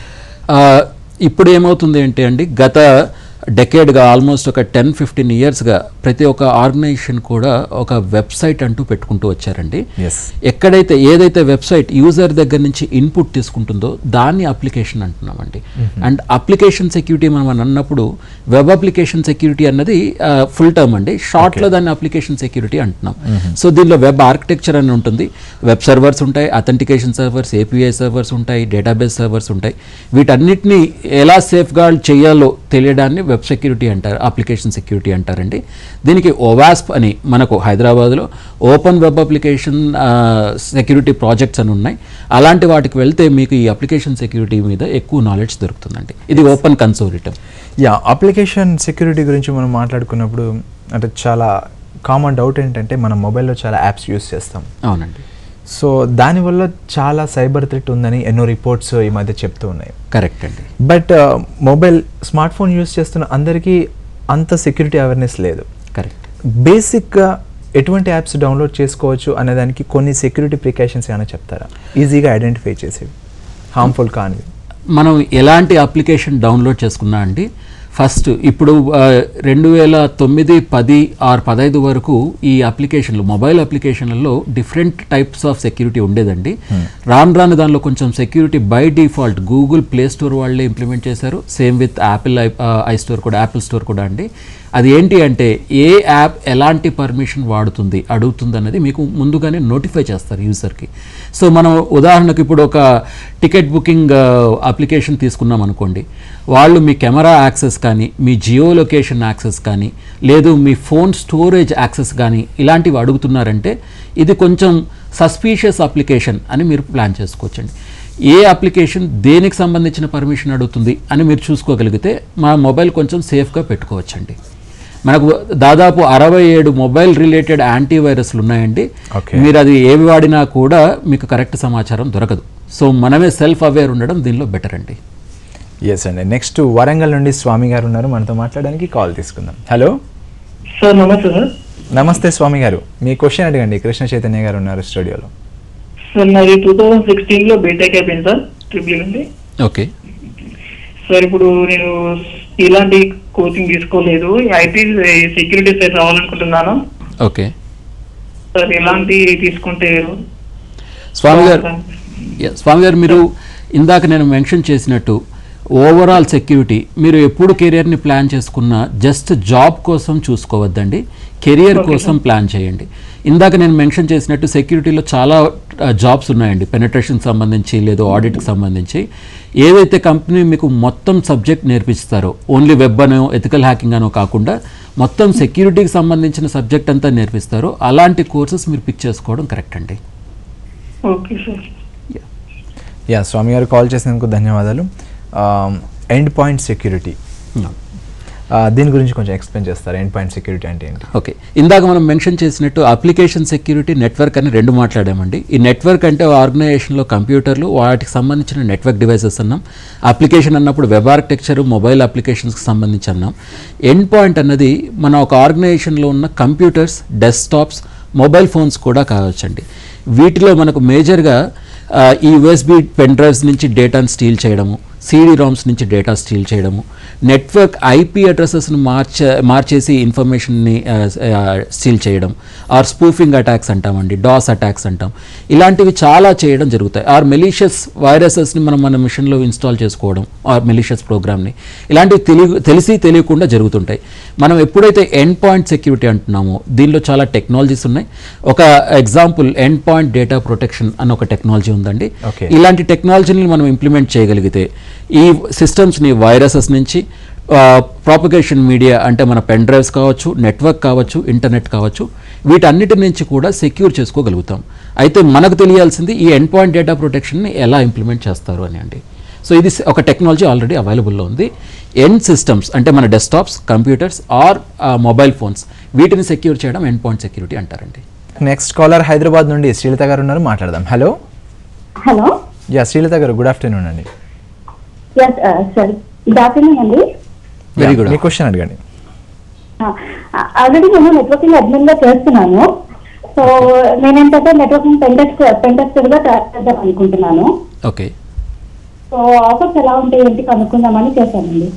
ఆ, ఇప్పుడు ఏమవుతుంది అంటే అండి గత డెకేడ్గా ఆల్మోస్ట్ ఒక టెన్ ఫిఫ్టీన్ ఇయర్స్గా ప్రతి ఒక్క ఆర్గనైజేషన్ కూడా ఒక వెబ్సైట్ అంటూ పెట్టుకుంటూ వచ్చారండి ఎస్ ఎక్కడైతే ఏదైతే వెబ్సైట్ యూజర్ దగ్గర నుంచి ఇన్పుట్ తీసుకుంటుందో దాన్ని అప్లికేషన్ అంటున్నామండి అండ్ అప్లికేషన్ సెక్యూరిటీ మనం అని అన్నప్పుడు వెబ్ అప్లికేషన్ సెక్యూరిటీ అన్నది ఫుల్ టర్మ్ అండి షార్ట్లో దాన్ని అప్లికేషన్ సెక్యూరిటీ అంటున్నాం సో దీనిలో వెబ్ ఆర్కిటెక్చర్ అని ఉంటుంది వెబ్ సర్వర్స్ ఉంటాయి అథెంటికేషన్ సర్వర్స్ ఏపీఐ సర్వర్స్ ఉంటాయి డేటాబేస్ సర్వర్స్ ఉంటాయి వీటన్నిటిని ఎలా సేఫ్ గార్డ్ చేయాలో తెలియడాన్ని వెబ్ సెక్యూరిటీ అంటారు అప్లికేషన్ సెక్యూరిటీ అంటారండి దీనికి ఓవాస్ప్ అని మనకు హైదరాబాద్లో open web application security projects అని ఉన్నాయి అలాంటి వాటికి వెళ్తే మీకు ఈ అప్లికేషన్ సెక్యూరిటీ మీద ఎక్కువ నాలెడ్జ్ దొరుకుతుందండి ఇది open consortium yeah application security గురించి మనం మాట్లాడుకున్నప్పుడు అంటే చాలా కామన్ డౌట్ ఏంటంటే మనం మొబైల్లో చాలా యాప్స్ యూస్ చేస్తాం అవునండి సో దానివల్ల చాలా సైబర్ థ్రెట్ ఉందని ఎన్నో రిపోర్ట్స్ ఈ మధ్య చెప్తూ ఉన్నాయి కరెక్ట్ అండి but mobile smart phone use చేస్తున్న అందరికీ అంత సెక్యూరిటీ అవేర్నెస్ లేదు కరెక్ట్ బేసిక్గా ఎటువంటి యాప్స్ డౌన్లోడ్ చేసుకోవచ్చు అనే దానికి కొన్ని సెక్యూరిటీ ప్రికాషన్స్ ఏమైనా చెప్తారా ఈజీగా ఐడెంటిఫై చేసేవి హార్మ్ఫుల్ కానివి మనం ఎలాంటి అప్లికేషన్ డౌన్లోడ్ చేసుకున్నా అండి ఫస్ట్ ఇప్పుడు ఆ, రెండు వేల తొమ్మిది పది ఆరు పదహైదు వరకు ఈ అప్లికేషన్లు మొబైల్ అప్లికేషన్లలో డిఫరెంట్ టైప్స్ ఆఫ్ సెక్యూరిటీ ఉండేదండి రాను రాను దానిలో కొంచెం security by default Google Play Store వాళ్ళే ఇంప్లిమెంట్ చేశారు same with Apple I I store కూడా యాపిల్ స్టోర్ కూడా అండి అది ఏంటి అంటే ఏ యాప్ ఎలాంటి పర్మిషన్ వాడుతుంది అడుగుతుంది అనేది మీకు ముందుగానే నోటిఫై చేస్తారు యూజర్కి సో మనం ఉదాహరణకు ఇప్పుడు ఒక టికెట్ బుకింగ్ అప్లికేషన్ తీసుకున్నాం అనుకోండి వాళ్ళు మీ కెమెరా యాక్సెస్ కానీ మీ జియో లొకేషన్ యాక్సెస్ కానీ లేదు మీ ఫోన్ స్టోరేజ్ యాక్సెస్ కానీ ఇలాంటివి అడుగుతున్నారంటే ఇది కొంచెం సస్పీషియస్ అప్లికేషన్ అని మీరు ప్లాన్ చేసుకోవచ్చండి ఏ అప్లికేషన్ దేనికి సంబంధించిన పర్మిషన్ అడుగుతుంది అని మీరు చూసుకోగలిగితే మా మొబైల్ కొంచెం సేఫ్గా పెట్టుకోవచ్చండి మనకు దాదాపు అరవై ఏడు మొబైల్ రిలేటెడ్ యాంటీవైరస్లు ఉన్నాయండి Okay. మీరు అది ఏవి వాడినా కూడా మీకు కరెక్ట్ సమాచారం దొరకదు సో మనమే సెల్ఫ్ అవేర్ ఉండడం దీనిలో బెటర్ అండి ఎస్ అండి నెక్స్ట్ వరంగల్ నుండి స్వామి గారు ఉన్నారు మనతో మాట్లాడడానికి కాల్ తీసుకుందాం హలో సార్ నమస్తే సార్ నమస్తే స్వామి గారు మీ క్వశ్చన్ అడగండి కృష్ణ చైతన్య గారు ఉన్నారు స్టూడియోలో సార్ నాది టూ థౌసండ్ సిక్స్టీన్ లో బీటెక్ అయిపోయింది సార్ ట్రిపుల్ నుండి ఓకే సార్ ఇప్పుడు నేను ఇలాంటి కోచింగ్ తీసుకోలేదు ఐటీ సెక్యూరిటీ సైడ్ రావాలనుకుంటున్నాను ఓకే సార్ ఎలాంటి తీసుకుంటే స్వామి గారు యా, స్వామి గారు మీరు ఇందాక నేను మెన్షన్ చేసినట్టు ఓవరాల్ సెక్యూరిటీ మీరు ఎప్పుడు కెరియర్ని ప్లాన్ చేసుకున్నా జస్ట్ జాబ్ కోసం చూసుకోవద్దండి కెరియర్ కోసం ప్లాన్ చేయండి ఇందాక నేను మెన్షన్ చేసినట్టు సెక్యూరిటీలో చాలా జాబ్స్ ఉన్నాయండి పెనట్రేషన్ సంబంధించి లేదు ఆడిట్కి సంబంధించి ఏదైతే కంపెనీ మీకు మొత్తం సబ్జెక్ట్ నేర్పిస్తారో ఓన్లీ వెబ్ అనో ఎథికల్ హ్యాకింగ్ అనో కాకుండా మొత్తం సెక్యూరిటీకి సంబంధించిన సబ్జెక్ట్ అంతా నేర్పిస్తారో అలాంటి కోర్సెస్ మీరు పిక్ చేసుకోవడం కరెక్ట్ అండి ఓకే సార్ యా స్వామి గారు కాల్ చేసినందుకు ధన్యవాదాలు ఎండ్ పాయింట్ సెక్యూరిటీ దీని గురించి కొంచెం ఎక్స్ప్లెయిన్ చేస్తారు ఎండ్ పాయింట్ సెక్యూరిటీ అంటే ఏంటి ఓకే ఇందాక మనం మెన్షన్ చేసినట్టు అప్లికేషన్ సెక్యూరిటీ నెట్వర్క్ అని రెండు మాట్లాడామండి ఈ నెట్వర్క్ అంటే ఆర్గనైజేషన్లో కంప్యూటర్లు వాటికి సంబంధించిన నెట్వర్క్ డివైసెస్ అన్నాం అప్లికేషన్ అన్నప్పుడు వెబ్ ఆర్కిటెక్చర్ మొబైల్ అప్లికేషన్స్కి సంబంధించి అన్నాం ఎండ్ పాయింట్ అన్నది మన ఒక ఆర్గనైజేషన్లో ఉన్న కంప్యూటర్స్ డెస్క్టాప్స్ మొబైల్ ఫోన్స్ కూడా కావచ్చండి వీటిలో మనకు మేజర్గా ఆ, ఈ యూఎస్బి పెన్ డ్రైవ్స్ నుంచి డేటాను స్టీల్ చేయడము సిడి రామ్స్ నుంచి డేటా స్టీల్ చేయడము నెట్వర్క్ ఐపీ అడ్రసెస్ను మార్చ మార్చేసి ఇన్ఫర్మేషన్ని స్టీల్ చేయడం ఆర్ స్పూఫింగ్ అటాక్స్ అంటామండి డాస్ అటాక్స్ అంటాం ఇలాంటివి చాలా చేయడం జరుగుతాయి ఆర్ మెలీషియస్ వైరసెస్ని మనం మన మిషన్లో ఇన్స్టాల్ చేసుకోవడం ఆర్ మెలీషియస్ ప్రోగ్రామ్ని ఇలాంటివి తెలియ తెలిసి తెలియకుండా జరుగుతుంటాయి మనం ఎప్పుడైతే ఎండ్ పాయింట్ సెక్యూరిటీ అంటున్నామో దీనిలో చాలా టెక్నాలజీస్ ఉన్నాయి ఒక example end point data protection అని ఒక టెక్నాలజీ ఉందండి Okay. ఇలాంటి టెక్నాలజీని మనం ఇంప్లిమెంట్ చేయగలిగితే ఈ సిస్టమ్స్ని వైరసెస్ నుంచి ప్రాపగేషన్ మీడియా అంటే మన పెన్ డ్రైవ్స్ కావచ్చు నెట్వర్క్ కావచ్చు ఇంటర్నెట్ కావచ్చు వీటన్నిటి నుంచి కూడా సెక్యూర్ చేసుకోగలుగుతాం అయితే మనకు తెలియాల్సింది ఈ ఎండ్ పాయింట్ డేటా ప్రొటెక్షన్ని ఎలా ఇంప్లిమెంట్ చేస్తారు అని అండి సో ఇది ఒక టెక్నాలజీ ఆల్రెడీ అవైలబుల్లో ఉంది ఎండ్ సిస్టమ్స్ అంటే మన desktops computers or mobile phones వీటిని సెక్యూర్ చేయడం ఎండ్ పాయింట్ సెక్యూరిటీ అంటారండి నెక్స్ట్ కాలర్ హైదరాబాద్ నుండి శ్రీలత గారు ఉన్నారు మాట్లాడదాం హలో హలో యా శ్రీలత గారు గుడ్ ఆఫ్టర్నూన్ అండి సార్ గుడ్ ఆఫ్టర్నూన్ అండి వెరీ Yeah, గుడ్ మీ క్వశ్చన్ అడగండి ఆల్రెడీ నేను నెట్వర్కింగ్ అడ్మిన్ గా చేస్తున్నాను సో నేనేంటంటే నెట్వర్కింగ్ పెంటెస్ట్ పెంటెస్టర్ గా తయారు చేద్దాం అనుకుంటున్నాను ఓకే సో ఆఫర్స్ ఎలా ఉంటాయి ఏంటి కనుక్కుందామని చేశానండి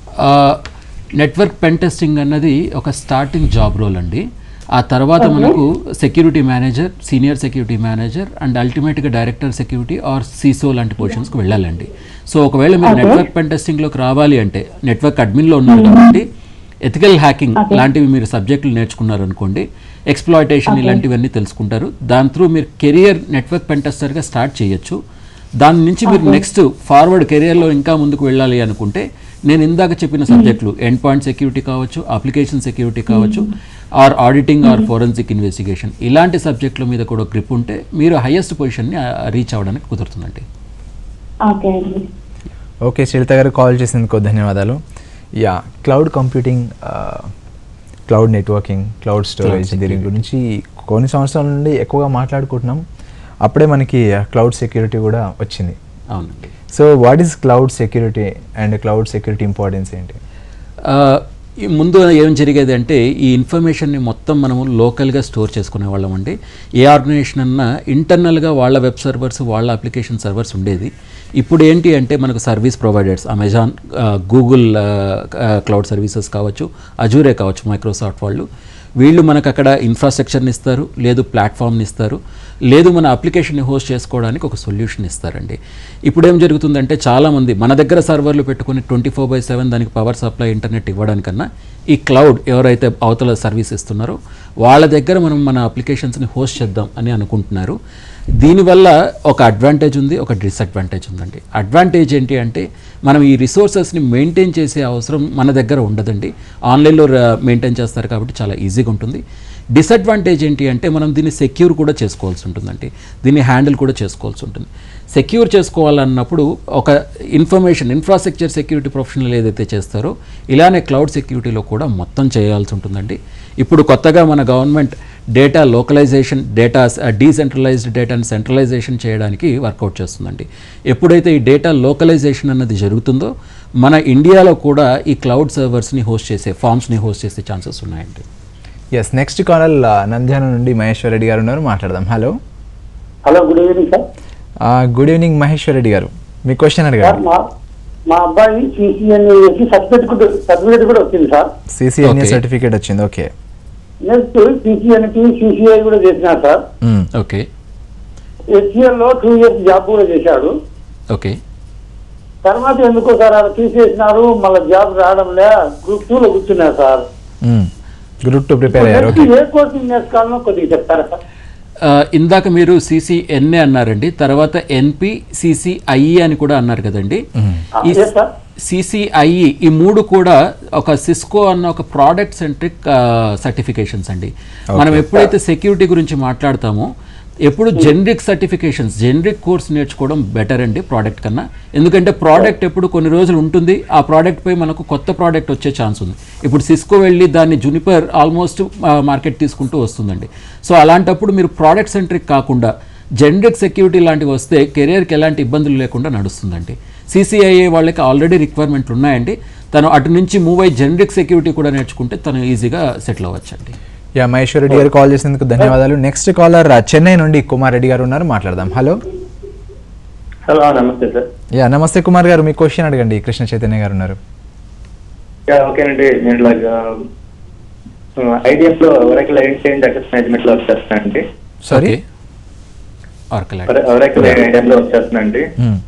నెట్వర్క్ పెన్ టెస్టింగ్ అన్నది ఒక స్టార్టింగ్ జాబ్ రోల్ అండి ఆ తర్వాత మనకు security manager senior security manager and అల్టిమేట్గా డైరెక్టర్ సెక్యూరిటీ ఆర్ సీసో లాంటి పొజిషన్స్కి వెళ్ళాలండి సో ఒకవేళ మీరు నెట్వర్క్ పెన్ టెస్టింగ్లోకి రావాలి అంటే నెట్వర్క్ అడ్మిన్లో ఉన్నారు కాబట్టి ఎథికల్ హ్యాకింగ్ లాంటివి మీరు సబ్జెక్టులు నేర్చుకున్నారు అనుకోండి ఎక్స్ప్లాయిటేషన్ ఇలాంటివన్నీ తెలుసుకుంటారు దాని త్రూ మీరు కెరియర్ నెట్వర్క్ పెన్ టెస్టర్గా స్టార్ట్ చేయొచ్చు దాని నుంచి మీరు నెక్స్ట్ ఫార్వర్డ్ కెరియర్లో ఇంకా ముందుకు వెళ్ళాలి అనుకుంటే నేను ఇందాక చెప్పిన సబ్జెక్టులు ఎండ్ పాయింట్ సెక్యూరిటీ కావచ్చు అప్లికేషన్ సెక్యూరిటీ కావచ్చు or auditing or forensic investigation ఇలాంటి సబ్జెక్టుల మీద కూడా గ్రిప్ ఉంటే మీరు హైయెస్ట్ పొజిషన్ని రీచ్ అవ్వడానికి కుదురుతుందండి ఓకే అండి ఓకే శ్రీలత గారు కాల్ చేసినందుకు ధన్యవాదాలు yeah cloud computing cloud networking cloud storage దీని గురించి కొన్ని సంవత్సరాల నుండి ఎక్కువగా మాట్లాడుకుంటున్నాం అప్పుడే మనకి క్లౌడ్ సెక్యూరిటీ కూడా వచ్చింది అవునండి so what is cloud security and cloud security importance ఏంటి ఆ, ఈ ముందు ఏం జరిగేది అంటే ఈ ఇన్ఫర్మేషన్ని మొత్తం మనము లోకల్గా స్టోర్ చేసుకునే వాళ్ళం అండి ఏ ఆర్గనైజేషన్ అన్నా ఇంటర్నల్గా వాళ్ళ వెబ్ సర్వర్స్ వాళ్ళ అప్లికేషన్ సర్వర్స్ ఉండేది ఇప్పుడు ఏంటి అంటే మనకు service providers Amazon Google cloud services కావచ్చు అజూరే కావచ్చు మైక్రోసాఫ్ట్ వాళ్ళు వీళ్ళు మనకు అక్కడ ఇన్ఫ్రాస్ట్రక్చర్ని ఇస్తారు లేదు ప్లాట్ఫామ్ని ఇస్తారు లేదు మన అప్లికేషన్ని హోస్ట్ చేసుకోవడానికి ఒక సొల్యూషన్ ఇస్తారండి ఇప్పుడు ఏం జరుగుతుందంటే చాలామంది మన దగ్గర సర్వర్లు పెట్టుకుని ట్వంటీ ఫోర్ బై సెవెన్ దానికి పవర్ సప్లై ఇంటర్నెట్ ఇవ్వడానికన్నా ఈ క్లౌడ్ ఎవరైతే అవతల సర్వీస్ ఇస్తున్నారో వాళ్ళ దగ్గర మనం మన అప్లికేషన్స్ని హోస్ట్ చేద్దాం అని అనుకుంటున్నారు దీనివల్ల ఒక అడ్వాంటేజ్ ఉంది ఒక డిసడ్వాంటేజ్ ఉందండి అడ్వాంటేజ్ ఏంటి అంటే మనం ఈ రిసోర్సెస్ని మెయింటైన్ చేసే అవసరం మన దగ్గర ఉండదండి ఆన్లైన్లో మెయింటైన్ చేస్తారు కాబట్టి చాలా ఈజీగా ఉంటుంది డిసడ్వాంటేజ్ ఏంటి అంటే మనం దీన్ని సెక్యూర్ కూడా చేసుకోవాల్సి ఉంటుందండి దీన్ని హ్యాండిల్ కూడా చేసుకోవాల్సి ఉంటుంది సెక్యూర్ చేసుకోవాలన్నప్పుడు ఒక ఇన్ఫర్మేషన్ ఇన్ఫ్రాస్ట్రక్చర్ సెక్యూరిటీ ప్రొఫెషనల్ ఏదైతే చేస్తారో ఇలానే క్లౌడ్ సెక్యూరిటీలో కూడా మొత్తం చేయాల్సి ఉంటుందండి ఇప్పుడు కొత్తగా మన government data localisation data decentralised డేటాని సెంట్రలైజేషన్ చేయడానికి వర్కౌట్ చేస్తుందండి ఎప్పుడైతే ఈ డేటా లోకలైజేషన్ అన్నది జరుగుతుందో మన ఇండియాలో కూడా ఈ క్లౌడ్ సర్వర్స్ని హోస్ట్ చేసే ఫామ్స్ని హోస్ట్ చేసే ఛాన్సెస్ ఉన్నాయండి ఎస్ నెక్స్ట్ కాల్ నంద్యాల నుండి మహేశ్వర్ రెడ్డి గారు ఉన్నారు మాట్లాడదాం hello hello good evening sir good evening Maheshwar Reddy garu మీ క్వశ్చన్ సార్ అడగండి మా మా అబ్బాయి సిసిఎన్ఏ సర్టిఫికేట్ కూడా సర్టిఫికేట్ కూడా వచ్చింది సార్ సిసిఎన్ఏ Okay. సర్టిఫికేట్ వచ్చింది ఓకే నెక్స్ట్ సిసిఎన్కి సిసిఐ కూడా చేసినారు సార్ ఓకే హెచ్సిఎల్ లో టూ ఇయర్స్ జాబ్ కూడా చేశాడు ఓకే తర్వాత ఎందుకో సార్ అలా తీసేసినారు మళ్ళీ జాబ్ రావడంలే గ్రూప్ టూ లో కూర్చున్నారు సార్ గ్రూప్ టు ప్రిపేర్ అయ్యారు నెక్స్ట్ ఓకే ఏ కోర్సు నేర్చుకోవాలనో కొద్దిగా చెప్తారా సార్ ఆ, ఇందాక మీరు సిసిఎన్ఏ అన్నారండి తర్వాత ఎన్పి సిసిఐఈ అని కూడా అన్నారు కదండి ఈ yes, sir. సిసిఐఈ ఈ మూడు కూడా ఒక సిస్కో అన్న ఒక ప్రోడక్ట్ సెంట్రిక్ సర్టిఫికేషన్స్ అండి మనం ఎప్పుడైతే సెక్యూరిటీ గురించి మాట్లాడతామో ఎప్పుడు జెనరిక్ సర్టిఫికేషన్స్ జెనరిక్ కోర్స్ నేర్చుకోవడం బెటర్ అండి ప్రోడక్ట్ కన్నా ఎందుకంటే ప్రోడక్ట్ ఎప్పుడు కొన్ని రోజులు ఉంటుంది ఆ ప్రోడక్ట్ పై మనకు కొత్త ప్రోడక్ట్ వచ్చే ఛాన్స్ ఉంది ఇప్పుడు సిస్కో వెళ్ళి దాన్ని జునిపర్ ఆల్మోస్ట్ మార్కెట్ తీసుకుంటూ వస్తుందండి సో అలాంటప్పుడు మీరు ప్రోడక్ట్ సెంట్రిక్ కాకుండా జెనరిక్ సెక్యూరిటీ లాంటివి వస్తే కెరియర్కి ఎలాంటి ఇబ్బందులు లేకుండా నడుస్తుందండి సిసిఐఏ వాళ్ళకి ఆల్రెడీ రిక్వైర్మెంట్లు ఉన్నాయండి తను అటు నుంచి మూవ్ అయ్యి జెనరిక్ సెక్యూరిటీ కూడా నేర్చుకుంటే తను ఈజీగా సెటిల్ అవ్వచ్చండి యా మహేశ్వర్ రెడ్డి గారు కాల్ చేసినందుకు ధన్యవాదాలు నెక్స్ట్ కాలర్ చెన్నై నుండి కుమార్ రెడ్డి గారు ఉన్నారు మాట్లాడదాం hello hello namaste sir yeah namaste Kumar గారు మీ క్వశ్చన్ అడగండి కృష్ణ చైతన్య గారు ఉన్నారు ఓకేనండి నేను ఇలాగా ఐడిఎఫ్ లో ఒరకల్ ఎయిట్ అసెస్ మేనేజ్మెంట్ లో వచ్చేస్తానండి సారీ ఆర్కల్ ఒరకల్ ఐడిఎఫ్ లో వచ్చేస్తానండి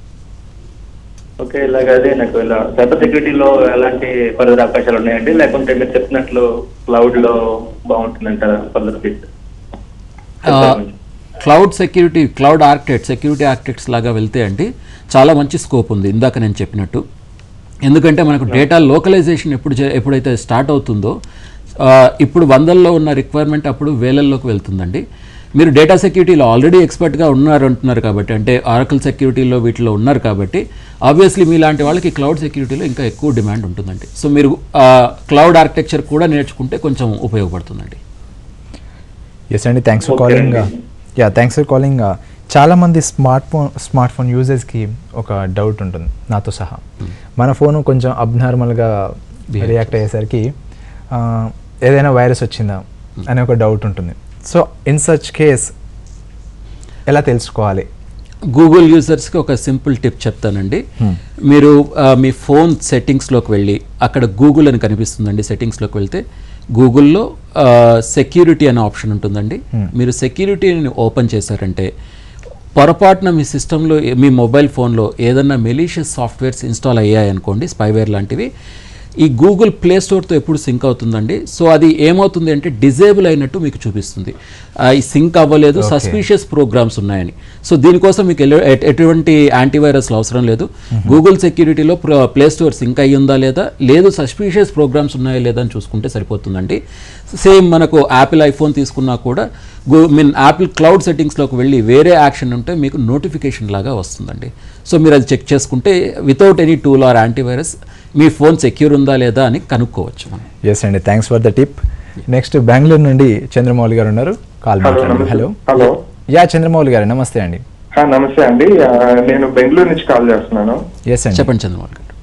ఓకే ఇలాగ అదే నాకు ఇలా సైబర్ సెక్యూరిటీలో ఎలాంటి ఫర్దర్ అవకాశాలు ఉన్నాయండి లేకుంటే మీరు చెప్పినట్లు క్లౌడ్ లో బాగుంటుందంటారా further feet cloud security cloud architect security architects లాగా వెళ్తే అండి చాలా మంచి స్కోప్ ఉంది ఇందాక నేను చెప్పినట్టు ఎందుకంటే మనకు డేటా లోకలైజేషన్ ఎప్పుడు చే- ఎప్పుడైతే స్టార్ట్ అవుతుందో ఆ, ఇప్పుడు వందల్లో ఉన్న రిక్వైర్మెంట్ అప్పుడు వేలల్లోకి వెళ్తుందండి మీరు డేటా సెక్యూరిటీలో ఆల్రెడీ ఎక్స్పర్ట్గా ఉన్నారు అంటున్నారు కాబట్టి అంటే ఆరకల్ సెక్యూరిటీలో వీటిలో ఉన్నారు కాబట్టి ఆబ్వియస్లీ మీలాంటి వాళ్ళకి క్లౌడ్ సెక్యూరిటీలో ఇంకా ఎక్కువ డిమాండ్ ఉంటుందండి సో మీరు క్లౌడ్ ఆర్కిటెక్చర్ కూడా నేర్చుకుంటే కొంచెం ఉపయోగపడుతుందండి ఎస్ అండి థ్యాంక్స్ ఫర్ Okay కాలింగ్ అండి. యా థ్యాంక్స్ ఫర్ కాలింగ్ చాలామంది స్మార్ట్ ఫోన్ స్మార్ట్ ఫోన్ యూజర్స్కి ఒక డౌట్ ఉంటుంది నాతో సహా మన ఫోన్ కొంచెం అబ్నార్మల్గా రియాక్ట్ అయ్యేసరికి ఆ, ఏదైనా వైరస్ వచ్చిందా అనే ఒక డౌట్ ఉంటుంది సో ఇన్ సచ్ కేస్ ఎలా తెలుసుకోవాలి గూగుల్ యూజర్స్కి ఒక సింపుల్ టిప్ చెప్తానండి మీరు ఆ, మీ ఫోన్ సెట్టింగ్స్లోకి వెళ్ళి అక్కడ గూగుల్ అని కనిపిస్తుందండి సెట్టింగ్స్లోకి వెళ్తే గూగుల్లో సెక్యూరిటీ అనే ఆప్షన్ ఉంటుందండి మీరు సెక్యూరిటీని ఓపెన్ చేశారంటే పొరపాటున మీ సిస్టంలో మీ మొబైల్ ఫోన్లో ఏదన్నా మెలీషియస్ సాఫ్ట్వేర్స్ ఇన్స్టాల్ అయ్యాయనుకోండి స్పైవేర్ లాంటివి ఈ గూగుల్ ప్లే స్టోర్తో ఎప్పుడు సింక్ అవుతుందండి సో అది ఏమవుతుంది అంటే డిజేబుల్ అయినట్టు మీకు చూపిస్తుంది ఆ, ఈ సింక్ అవ్వలేదు సస్పీషియస్ ప్రోగ్రామ్స్ ఉన్నాయని సో దీనికోసం మీకు ఎల- ఎట్- ఎటువంటి యాంటీవైరస్లు అవసరం లేదు గూగుల్ సెక్యూరిటీలో ప్లే స్టోర్ సింక్ అయ్యి ఉందా లేదా లేదు సస్పీషియస్ ప్రోగ్రామ్స్ ఉన్నాయా లేదా అని చూసుకుంటే సరిపోతుందండి సేమ్ మనకు యాపిల్ ఐఫోన్ తీసుకున్నా కూడా గూ మీన్ యాపిల్ క్లౌడ్ సెట్టింగ్స్లోకి వెళ్ళి వేరే యాక్షన్ ఉంటే మీకు నోటిఫికేషన్ లాగా వస్తుందండి సో మీరు అది చెక్ చేసుకుంటే without any tool or antivirus మీ ఫోన్ సెక్యూర్ ఉందా లేదా అని కనుక్కోవచ్చు మనం ఎస్ అండి thanks for the tip next Bengaluru నుండి చంద్రమౌళి గారు ఉన్నారు కాల్ హలో మాట్లాడండి నమస్తే హలో హలో యా చంద్రమౌళి గారు నమస్తే అండి ఆ, నమస్తే అండి ఆ, నేను బెంగళూరు నుంచి కాల్ చేస్తున్నాను ఎస్ అండి చెప్పండి చంద్రబాబు గారు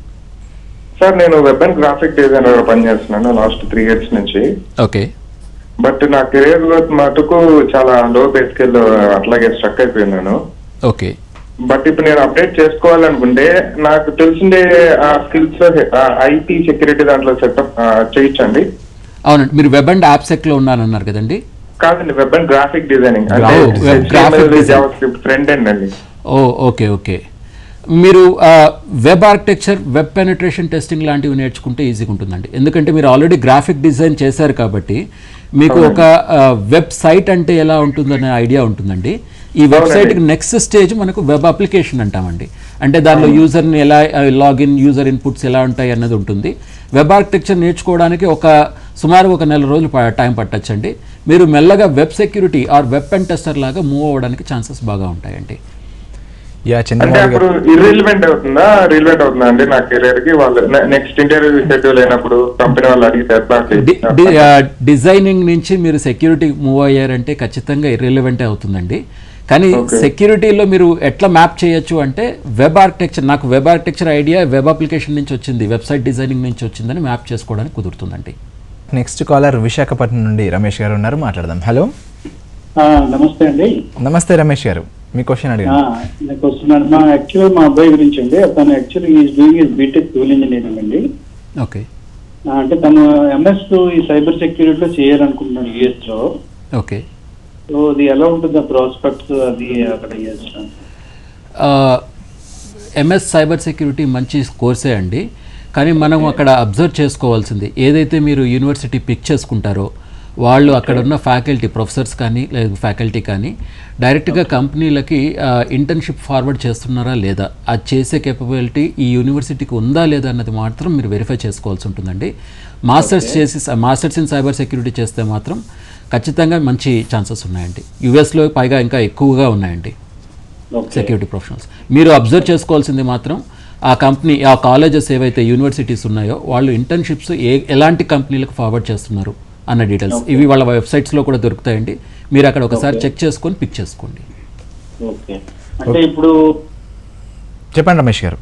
సార్ నేను వెబ్ అండ్ గ్రాఫిక్ డిజైనర్ పనిచేస్తున్నాను లాస్ట్ త్రీ ఇయర్స్ నుంచి ఓకే బట్ నా కెరీర్ గ్రోత్ మటుకు చాలా లో బేస్కెల్ అట్లాగే స్ట్రక్ అయిపోయినాను ఓకే బట్ ఇప్పుడు నేను అప్డేట్ చేసుకోవాలనుకుంటే నాకు తెలిసిందే ఆ స్కిల్స్ ఐటీ సెక్యూరిటీ దాంట్లో సెటప్ చేయొచ్చండి అవునండి మీరు వెబ్ అండ్ యాప్ సెక్లో ఉన్నారన్నారు కదండి కాదండి వెబ్ అండ్ గ్రాఫిక్ డిజైనింగ్ అంటే Oh, web graphic design. Front end అండి ఓ ఓకే ఓకే మీరు web architecture web penetration testing లాంటివి నేర్చుకుంటే ఈజీగా ఉంటుందండి ఎందుకంటే మీరు ఆల్రెడీ గ్రాఫిక్ డిజైన్ చేశారు కాబట్టి మీకు ఒక వెబ్ సైట్ అంటే ఎలా ఉంటుందనే ఐడియా ఉంటుందండి ఈ వెబ్సైట్కి నెక్స్ట్ స్టేజ్ మనకు వెబ్ అప్లికేషన్ అంటామండి అంటే దానిలో యూజర్ని ఎలా లాగిన్ యూజర్ ఇన్పుట్స్ ఎలా ఉంటాయి అన్నది ఉంటుంది వెబ్ ఆర్కిటెక్చర్ నేర్చుకోవడానికి ఒక సుమారు ఒక నెల రోజులు ప- టైం పట్టచ్చండి మీరు మెల్లగా web security or web pen tester లాగా మూవ్ అవ్వడానికి ఛాన్సెస్ బాగా ఉంటాయండి యా అంటే చంద్రమౌళి అప్పుడు గారు ఇర్రిలవెంట్ అవుతుందా రిలవెంట్ అవుతుందా అండి నా కెరీర్ కి వాళ్ళు నెక్స్ట్ ఇంటర్వ్యూ షెడ్యూల్ అయినప్పుడు కంపెనీ వాళ్ళు అడిగితే ఎట్లా డి- డి- ఆ, డిజైనింగ్ నుంచి మీరు సెక్యూరిటీ మూవ్ అయ్యారంటే ఖచ్చితంగా ఇర్రెలవెంటే అవుతుందండి కానీ సెక్యూరిటీలో మీరు ఎట్లా మ్యాప్ చేయొచ్చు అంటే వెబ్ ఆర్కిటెక్చర్ నాకు web architecture idea web application నుంచి వచ్చింది వెబ్సైట్ డిజైనింగ్ నుంచి వచ్చిందని మ్యాప్ చేసుకోవడానికి కుదురుతుందండి నెక్స్ట్ కాలర్ విశాఖపట్నం నుండి రమేష్ గారు ఉన్నారు మాట్లాడదాం హలో ఆ, నమస్తే అండి నమస్తే రమేష్ గారు మీ క్వశ్చన్ ఆ, అడిగాను నాకు వస్తున్నాను మా యాక్చువల్ మా అబ్బాయి గురించి అండి తను actually is doing is BTech civil engineering అండి ఓకే ఆ, అంటే తను ఎంఎస్ ఈ సైబర్ సెక్యూరిటీలో చేయాలనుకుంటున్నాడు యుఎస్ లో ఓకే సో అది ఎలా ఉంటుంది ఆ ప్రాస్పెక్ట్స్ అది అక్కడ యుఎస్ లో ఎంఎస్ సైబర్ సెక్యూరిటీ మంచి కోర్సే అండి కానీ మనం అక్కడ అబ్జర్వ్ చేసుకోవాల్సింది ఏదైతే మీరు యూనివర్సిటీ పిక్ చేసుకుంటారో వాళ్ళు అక్కడ ఉన్న ఫ్యాకల్టీ ప్రొఫెసర్స్ కానీ లేదా ఫ్యాకల్టీ కానీ డైరెక్ట్గా కంపెనీలకి ఇంటర్న్షిప్ ఫార్వర్డ్ చేస్తున్నారా లేదా అది చేసే కేపబిలిటీ ఈ యూనివర్సిటీకి ఉందా లేదా అన్నది మాత్రం మీరు వెరిఫై చేసుకోవాల్సి ఉంటుందండి మాస్టర్స్ చేసి మాస్టర్స్ ఇన్ సైబర్ సెక్యూరిటీ చేస్తే మాత్రం ఖచ్చితంగా మంచి ఛాన్సెస్ ఉన్నాయండి యుఎస్లో పైగా ఇంకా ఎక్కువగా ఉన్నాయండి సెక్యూరిటీ ప్రొఫెషనల్స్ మీరు అబ్జర్వ్ చేసుకోవాల్సింది మాత్రం ఆ కంపెనీ ఆ కాలేజెస్ ఏవైతే యూనివర్సిటీస్ ఉన్నాయో వాళ్ళు ఇంటర్న్షిప్స్ ఏ ఎలాంటి కంపెనీలకు ఫార్వర్డ్ చేస్తున్నారు అన్న డీటెయిల్స్ ఇవి వాళ్ళ వెబ్సైట్స్లో కూడా దొరుకుతాయండి మీరు అక్కడ ఒకసారి చెక్ చేసుకొని పిక్ చేసుకోండి ఓకే అంటే ఇప్పుడు చెప్పండి Ramesh garu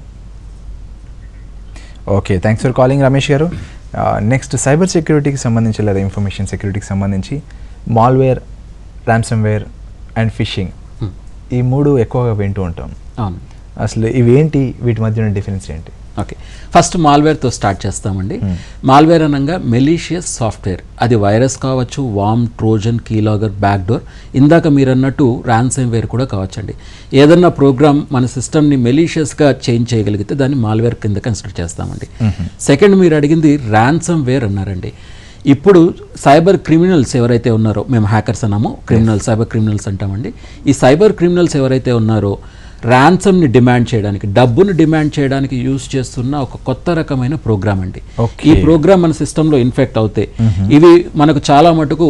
okay thanks for calling Ramesh garu next cyber సెక్యూరిటీకి సంబంధించి లేదా ఇన్ఫర్మేషన్ సెక్యూరిటీకి సంబంధించి malware ransomware and phishing Hmm. ఈ మూడు ఎక్కువగా వింటూ ఉంటాం అవును అసలు ఇవి ఏంటి వీటి మధ్య ఉన్న డిఫరెన్స్ ఏంటి ఓకే ఫస్ట్ మాల్వేర్తో స్టార్ట్ చేస్తామండి మాల్వేర్ అనగా మెలీషియస్ సాఫ్ట్వేర్ అది వైరస్ కావచ్చు వామ్ ట్రోజన్ కీలాగర్ బ్యాక్డోర్ ఇందాక మీరు అన్నట్టు ర్యాన్సమ్ వేర్ కూడా కావచ్చండి ఏదన్నా ప్రోగ్రామ్ మన సిస్టమ్ని మెలీషియస్గా చేంజ్ చేయగలిగితే దాన్ని మాల్వేర్ కింద కన్సిడర్ చేస్తామండి సెకండ్ మీరు అడిగింది ర్యాన్సమ్ వేర్ అన్నారండి ఇప్పుడు సైబర్ క్రిమినల్స్ ఎవరైతే ఉన్నారో మేము హ్యాకర్స్ అన్నాము క్రిమినల్స్ సైబర్ క్రిమినల్స్ అంటామండి ఈ సైబర్ క్రిమినల్స్ ఎవరైతే ఉన్నారో ర్యాన్సమ్ని డిమాండ్ చేయడానికి డబ్బును డిమాండ్ చేయడానికి యూజ్ చేస్తున్న ఒక కొత్త రకమైన ప్రోగ్రామ్ అండి Okay. ఈ ప్రోగ్రామ్ మన సిస్టంలో ఇన్ఫెక్ట్ అవుతాయి ఇవి మనకు చాలా మటుకు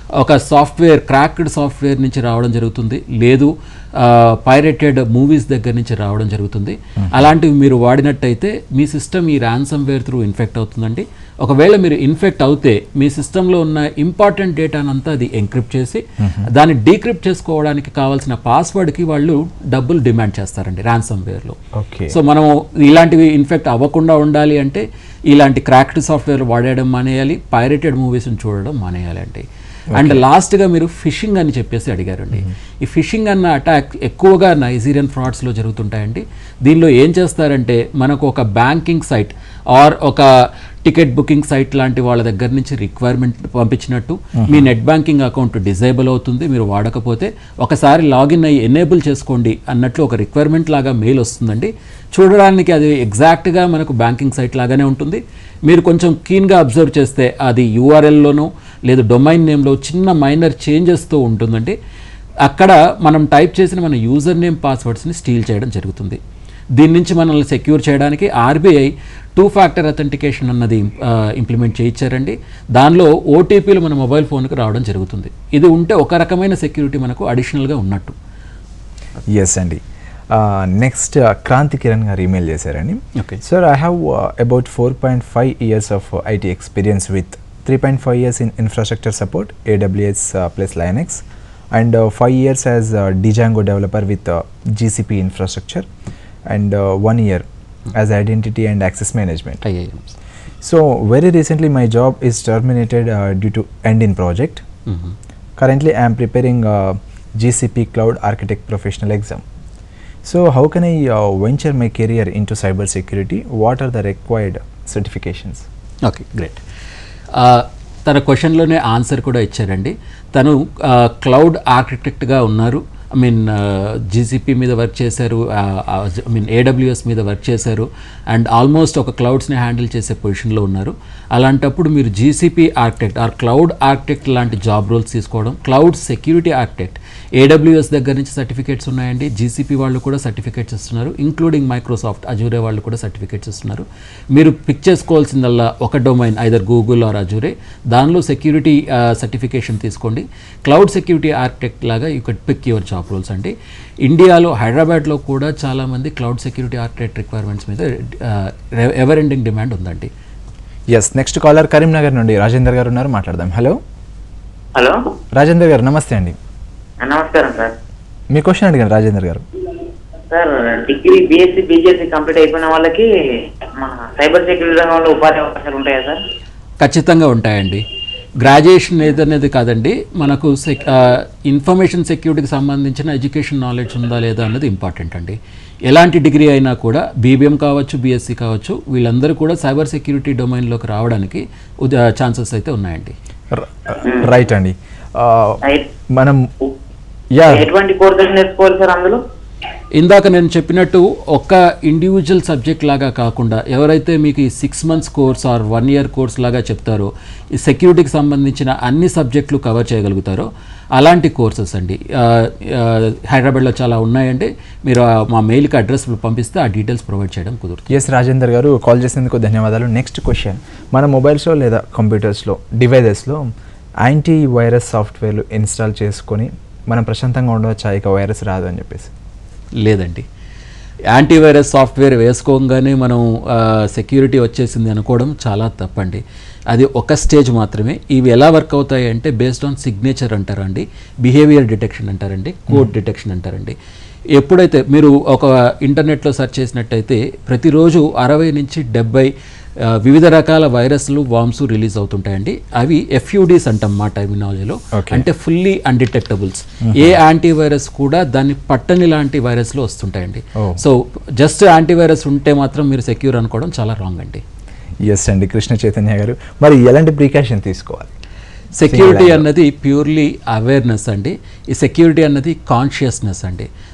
ఒక సాఫ్ట్వేర్ క్రాక్డ్ సాఫ్ట్వేర్ నుంచి రావడం జరుగుతుంది లేదు పైరేటెడ్ మూవీస్ దగ్గర నుంచి రావడం జరుగుతుంది అలాంటివి మీరు వాడినట్టయితే మీ సిస్టమ్ ఈ ర్యాన్సమ్ వేర్ త్రూ ఇన్ఫెక్ట్ అవుతుందండి ఒకవేళ మీరు ఇన్ఫెక్ట్ అవుతే మీ సిస్టంలో ఉన్న ఇంపార్టెంట్ డేటానంతా అది ఎంక్రిప్ట్ చేసి దాన్ని డీక్రిప్ట్ చేసుకోవడానికి కావాల్సిన పాస్వర్డ్కి వాళ్ళు డబ్బులు డిమాండ్ చేస్తారండి ర్యాన్సమ్ వేర్లో ఓకే సో మనం ఇలాంటివి ఇన్ఫెక్ట్ అవ్వకుండా ఉండాలి అంటే ఇలాంటి క్రాక్డ్ సాఫ్ట్వేర్ వాడేయడం మానేయాలి పైరేటెడ్ మూవీస్ని చూడడం మానేయాలి అండి అండ్ లాస్ట్గా మీరు ఫిషింగ్ అని చెప్పేసి అడిగారండి ఈ ఫిషింగ్ అన్న అటాక్ ఎక్కువగా నైజీరియన్ ఫ్రాడ్స్లో జరుగుతుంటాయండి దీనిలో ఏం చేస్తారంటే మనకు ఒక బ్యాంకింగ్ సైట్ ఆర్ ఒక టికెట్ బుకింగ్ సైట్ లాంటి వాళ్ళ దగ్గర నుంచి రిక్వైర్మెంట్ పంపించినట్టు మీ నెట్ బ్యాంకింగ్ అకౌంట్ డిజేబుల్ అవుతుంది మీరు వాడకపోతే ఒకసారి లాగిన్ అయ్యి ఎనేబుల్ చేసుకోండి అన్నట్లు ఒక రిక్వైర్మెంట్ లాగా మెయిల్ వస్తుందండి చూడడానికి అది ఎగ్జాక్ట్గా మనకు బ్యాంకింగ్ సైట్ లాగానే ఉంటుంది మీరు కొంచెం కీన్గా అబ్జర్వ్ చేస్తే అది యూఆర్ఎల్లోనూ లేదు డొమైన్ నేమ్లో చిన్న మైనర్ చేంజెస్తో ఉంటుందండి అక్కడ మనం టైప్ చేసిన మన యూజర్ నేమ్ పాస్వర్డ్స్ని స్టీల్ చేయడం జరుగుతుంది దీని నుంచి మనల్ని సెక్యూర్ చేయడానికి ఆర్బీఐ టూ ఫ్యాక్టర్ అథెంటికేషన్ అన్నది ఇంప్లిమెంట్ చేయించారండి దానిలో ఓటీపీలు మన మొబైల్ ఫోన్కి రావడం జరుగుతుంది ఇది ఉంటే ఒక రకమైన సెక్యూరిటీ మనకు అడిషనల్గా ఉన్నట్టు ఎస్ అండి నెక్స్ట్ క్రాంతి కిరణ్ గారు ఈమెయిల్ చేశారండి Okay. Sir I have about four point five years of IT experience with three point five years in infrastructure support AWS plus Linux and five years as Django developer with GCP infrastructure and one year as identity and access management IIM So very recently my job is terminated uh, due to end in project. Currently I am preparing uh, GCP Cloud Architect Professional exam. So how can I uh, venture my career into cyber security? What are the required certifications? Okay great తన క్వశ్చన్లోనే answer కూడా ఇచ్చారండి తను cloud ఆర్కిటెక్ట్గా ఉన్నారు I mean GCP మీద work చేశారు I mean AWS మీద వర్క్ చేశారు అండ్ ఆల్మోస్ట్ ఒక క్లౌడ్స్ని హ్యాండిల్ చేసే పొజిషన్లో ఉన్నారు అలాంటప్పుడు మీరు GCP architect or cloud architect లాంటి జాబ్ రోల్స్ తీసుకోవడం క్లౌడ్ సెక్యూరిటీ ఆర్కిటెక్ట్ ఏడబ్ల్యూఎస్ దగ్గర నుంచి సర్టిఫికేట్స్ ఉన్నాయండి జీసీపీ వాళ్ళు కూడా సర్టిఫికేట్స్ ఇస్తున్నారు ఇంక్లూడింగ్ మైక్రోసాఫ్ట్ అజూరే వాళ్ళు కూడా సర్టిఫికేట్స్ ఇస్తున్నారు మీరు పిక్ చేసుకోవాల్సిందల్లా ఒక domain either Google or Azure దానిలో సెక్యూరిటీ సర్టిఫికేషన్ తీసుకోండి క్లౌడ్ సెక్యూరిటీ ఆర్కిటెక్ట్ లాగా you can pick your job roles అండి ఇండియాలో హైదరాబాద్లో కూడా చాలామంది క్లౌడ్ సెక్యూరిటీ ఆర్కిటెక్ట్ రిక్వైర్మెంట్స్ మీద ఎవర్ ఎండింగ్ డిమాండ్ ఉందండి ఎస్ నెక్స్ట్ కాలర్ కరీంనగర్ నుండి రాజేందర్ గారు ఉన్నారు మాట్లాడదాం హలో హలో రాజేందర్ గారు నమస్తే అండి నమస్కారం సార్ మీ క్వశ్చన్ అడిగాను Rajender garu sir degree BSc BJC complete అయిపోయిన వాళ్ళకి మన సైబర్ సెక్యూరిటీ రంగంలో ఉపాధి అవకాశాలు ఉంటాయా సార్ ఖచ్చితంగా ఉంటాయండి గ్రాడ్యుయేషన్ ఏదనేది కాదండి మనకు సెక్ ఇన్ఫర్మేషన్ సెక్యూరిటీకి సంబంధించిన ఎడ్యుకేషన్ నాలెడ్జ్ ఉందా లేదా అన్నది ఇంపార్టెంట్ అండి ఎలాంటి డిగ్రీ అయినా కూడా బీబీఎం కావచ్చు బీఎస్సీ కావచ్చు వీళ్ళందరూ కూడా సైబర్ సెక్యూరిటీ డొమైన్లోకి రావడానికి ఛాన్సెస్ అయితే ఉన్నాయండి రైట్ అండి Uh, మనం యా ఎటువంటి కోర్సెస్ నేర్చుకోవాలి సార్ అందులో ఇందాక నేను చెప్పినట్టు ఒక్క ఇండివిజువల్ సబ్జెక్ట్ లాగా కాకుండా ఎవరైతే మీకు ఈ six months course or one year course లాగా చెప్తారో ఈ సెక్యూరిటీకి సంబంధించిన అన్ని సబ్జెక్టులు కవర్ చేయగలుగుతారో అలాంటి కోర్సెస్ అండి ఆ, ఆ, హైదరాబాద్లో చాలా ఉన్నాయండి మీరు ఆ మా మెయిల్కి అడ్రస్ పంపిస్తే ఆ డీటెయిల్స్ ప్రొవైడ్ చేయడం కుదురుతుంది ఎస్ రాజేందర్ గారు కాల్ చేసేందుకు ధన్యవాదాలు నెక్స్ట్ క్వశ్చన్ మన మొబైల్స్లో లేదా కంప్యూటర్స్లో డివైజెస్లో యాంటీ వైరస్ సాఫ్ట్వేర్లు ఇన్స్టాల్ చేసుకొని మనం ప్రశాంతంగా ఉండవచ్చా ఇక వైరస్ రాదు అని చెప్పేసి లేదండి యాంటీవైరస్ సాఫ్ట్వేర్ వేసుకోగానే మనం సెక్యూరిటీ వచ్చేసింది అనుకోవడం చాలా తప్పండి అది ఒక స్టేజ్ మాత్రమే ఇవి ఎలా వర్క్ అవుతాయి అంటే బేస్డ్ ఆన్ సిగ్నేచర్ అంటారండి బిహేవియర్ డిటెక్షన్ అంటారండి కోడ్ డిటెక్షన్ అంటారండి ఎప్పుడైతే మీరు ఒక ఇంటర్నెట్లో సెర్చ్ చేసినట్టయితే ప్రతిరోజు అరవై నుంచి డెబ్బై ఆ, వివిధ రకాల వైరస్లు వామ్స్ రిలీజ్ అవుతుంటాయండి అవి ఎఫ్యూడీస్ అంటాం మా టర్మినాలజీలో Okay. అంటే ఫుల్లీ అన్డిటెక్టబుల్స్ ఏ యాంటీవైరస్ కూడా దాన్ని పట్టని లాంటి వైరస్లు వస్తుంటాయండి Oh. సో జస్ట్ యాంటీవైరస్ ఉంటే మాత్రం మీరు సెక్యూర్ అనుకోవడం చాలా రాంగ్ అండి ఎస్ అండి కృష్ణ చైతన్య గారు మరి ఎలాంటి ప్రికాషన్ తీసుకోవాలి సెక్యూరిటీ Single అన్నది ప్యూర్లీ అవేర్నెస్ అండి ఈ సెక్యూరిటీ అన్నది కాన్షియస్నెస్ అండి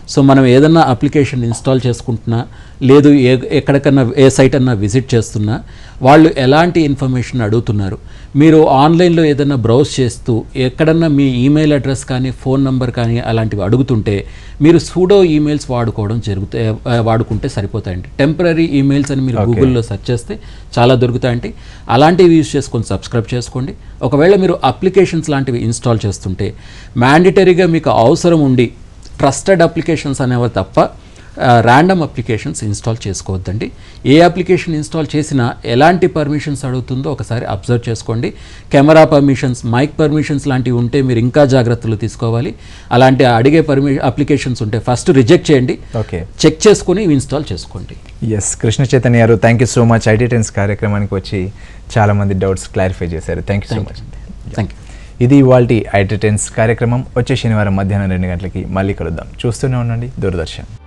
సో మనం ఏదన్నా అప్లికేషన్ ఇన్స్టాల్ చేసుకుంటున్నా లేదు ఏ ఎక్కడికన్నా ఏ సైట్ అన్నా విజిట్ చేస్తున్నా వాళ్ళు ఎలాంటి ఇన్ఫర్మేషన్ అడుగుతున్నారు మీరు ఆన్లైన్లో ఏదైనా బ్రౌజ్ చేస్తూ ఎక్కడన్నా మీ ఈమెయిల్ అడ్రస్ కానీ ఫోన్ నెంబర్ కానీ అలాంటివి అడుగుతుంటే మీరు సూడో ఈమెయిల్స్ వాడుకోవడం జరుగుతాయి వాడుకుంటే సరిపోతాయండి టెంపరీ ఈమెయిల్స్ అని మీరు Okay. గూగుల్లో సెర్చ్ చేస్తే చాలా దొరుకుతాయండి అలాంటివి యూజ్ చేసుకొని సబ్స్క్రైబ్ చేసుకోండి ఒకవేళ మీరు అప్లికేషన్స్ లాంటివి ఇన్స్టాల్ చేస్తుంటే మ్యాండటరీగా మీకు అవసరం ఉండి ట్రస్టెడ్ అప్లికేషన్స్ అనేవి తప్ప ర్యాండమ్ అప్లికేషన్స్ ఇన్స్టాల్ చేసుకోవద్దండి ఏ అప్లికేషన్ ఇన్స్టాల్ చేసినా ఎలాంటి పర్మిషన్స్ అడుగుతుందో ఒకసారి అబ్జర్వ్ చేసుకోండి కెమెరా పర్మిషన్స్ మైక్ పర్మిషన్స్ లాంటివి ఉంటే మీరు ఇంకా జాగ్రత్తలు తీసుకోవాలి అలాంటి అడిగే పర్మి అప్లికేషన్స్ ఉంటే ఫస్ట్ రిజెక్ట్ చేయండి ఓకే చెక్ చేసుకొని ఇన్స్టాల్ చేసుకోండి yes Krishna Chaitanya garu thank you so much IT టెన్స్ కార్యక్రమానికి వచ్చి చాలా మంది డౌట్స్ క్లారిఫై చేశారు thank you so much thank you ఇది ఇవాళ ఐటీ టెన్స్ కార్యక్రమం వచ్చే శనివారం మధ్యాహ్నం రెండు గంటలకి మళ్ళీ కలుద్దాం చూస్తూనే ఉండండి దూరదర్శన్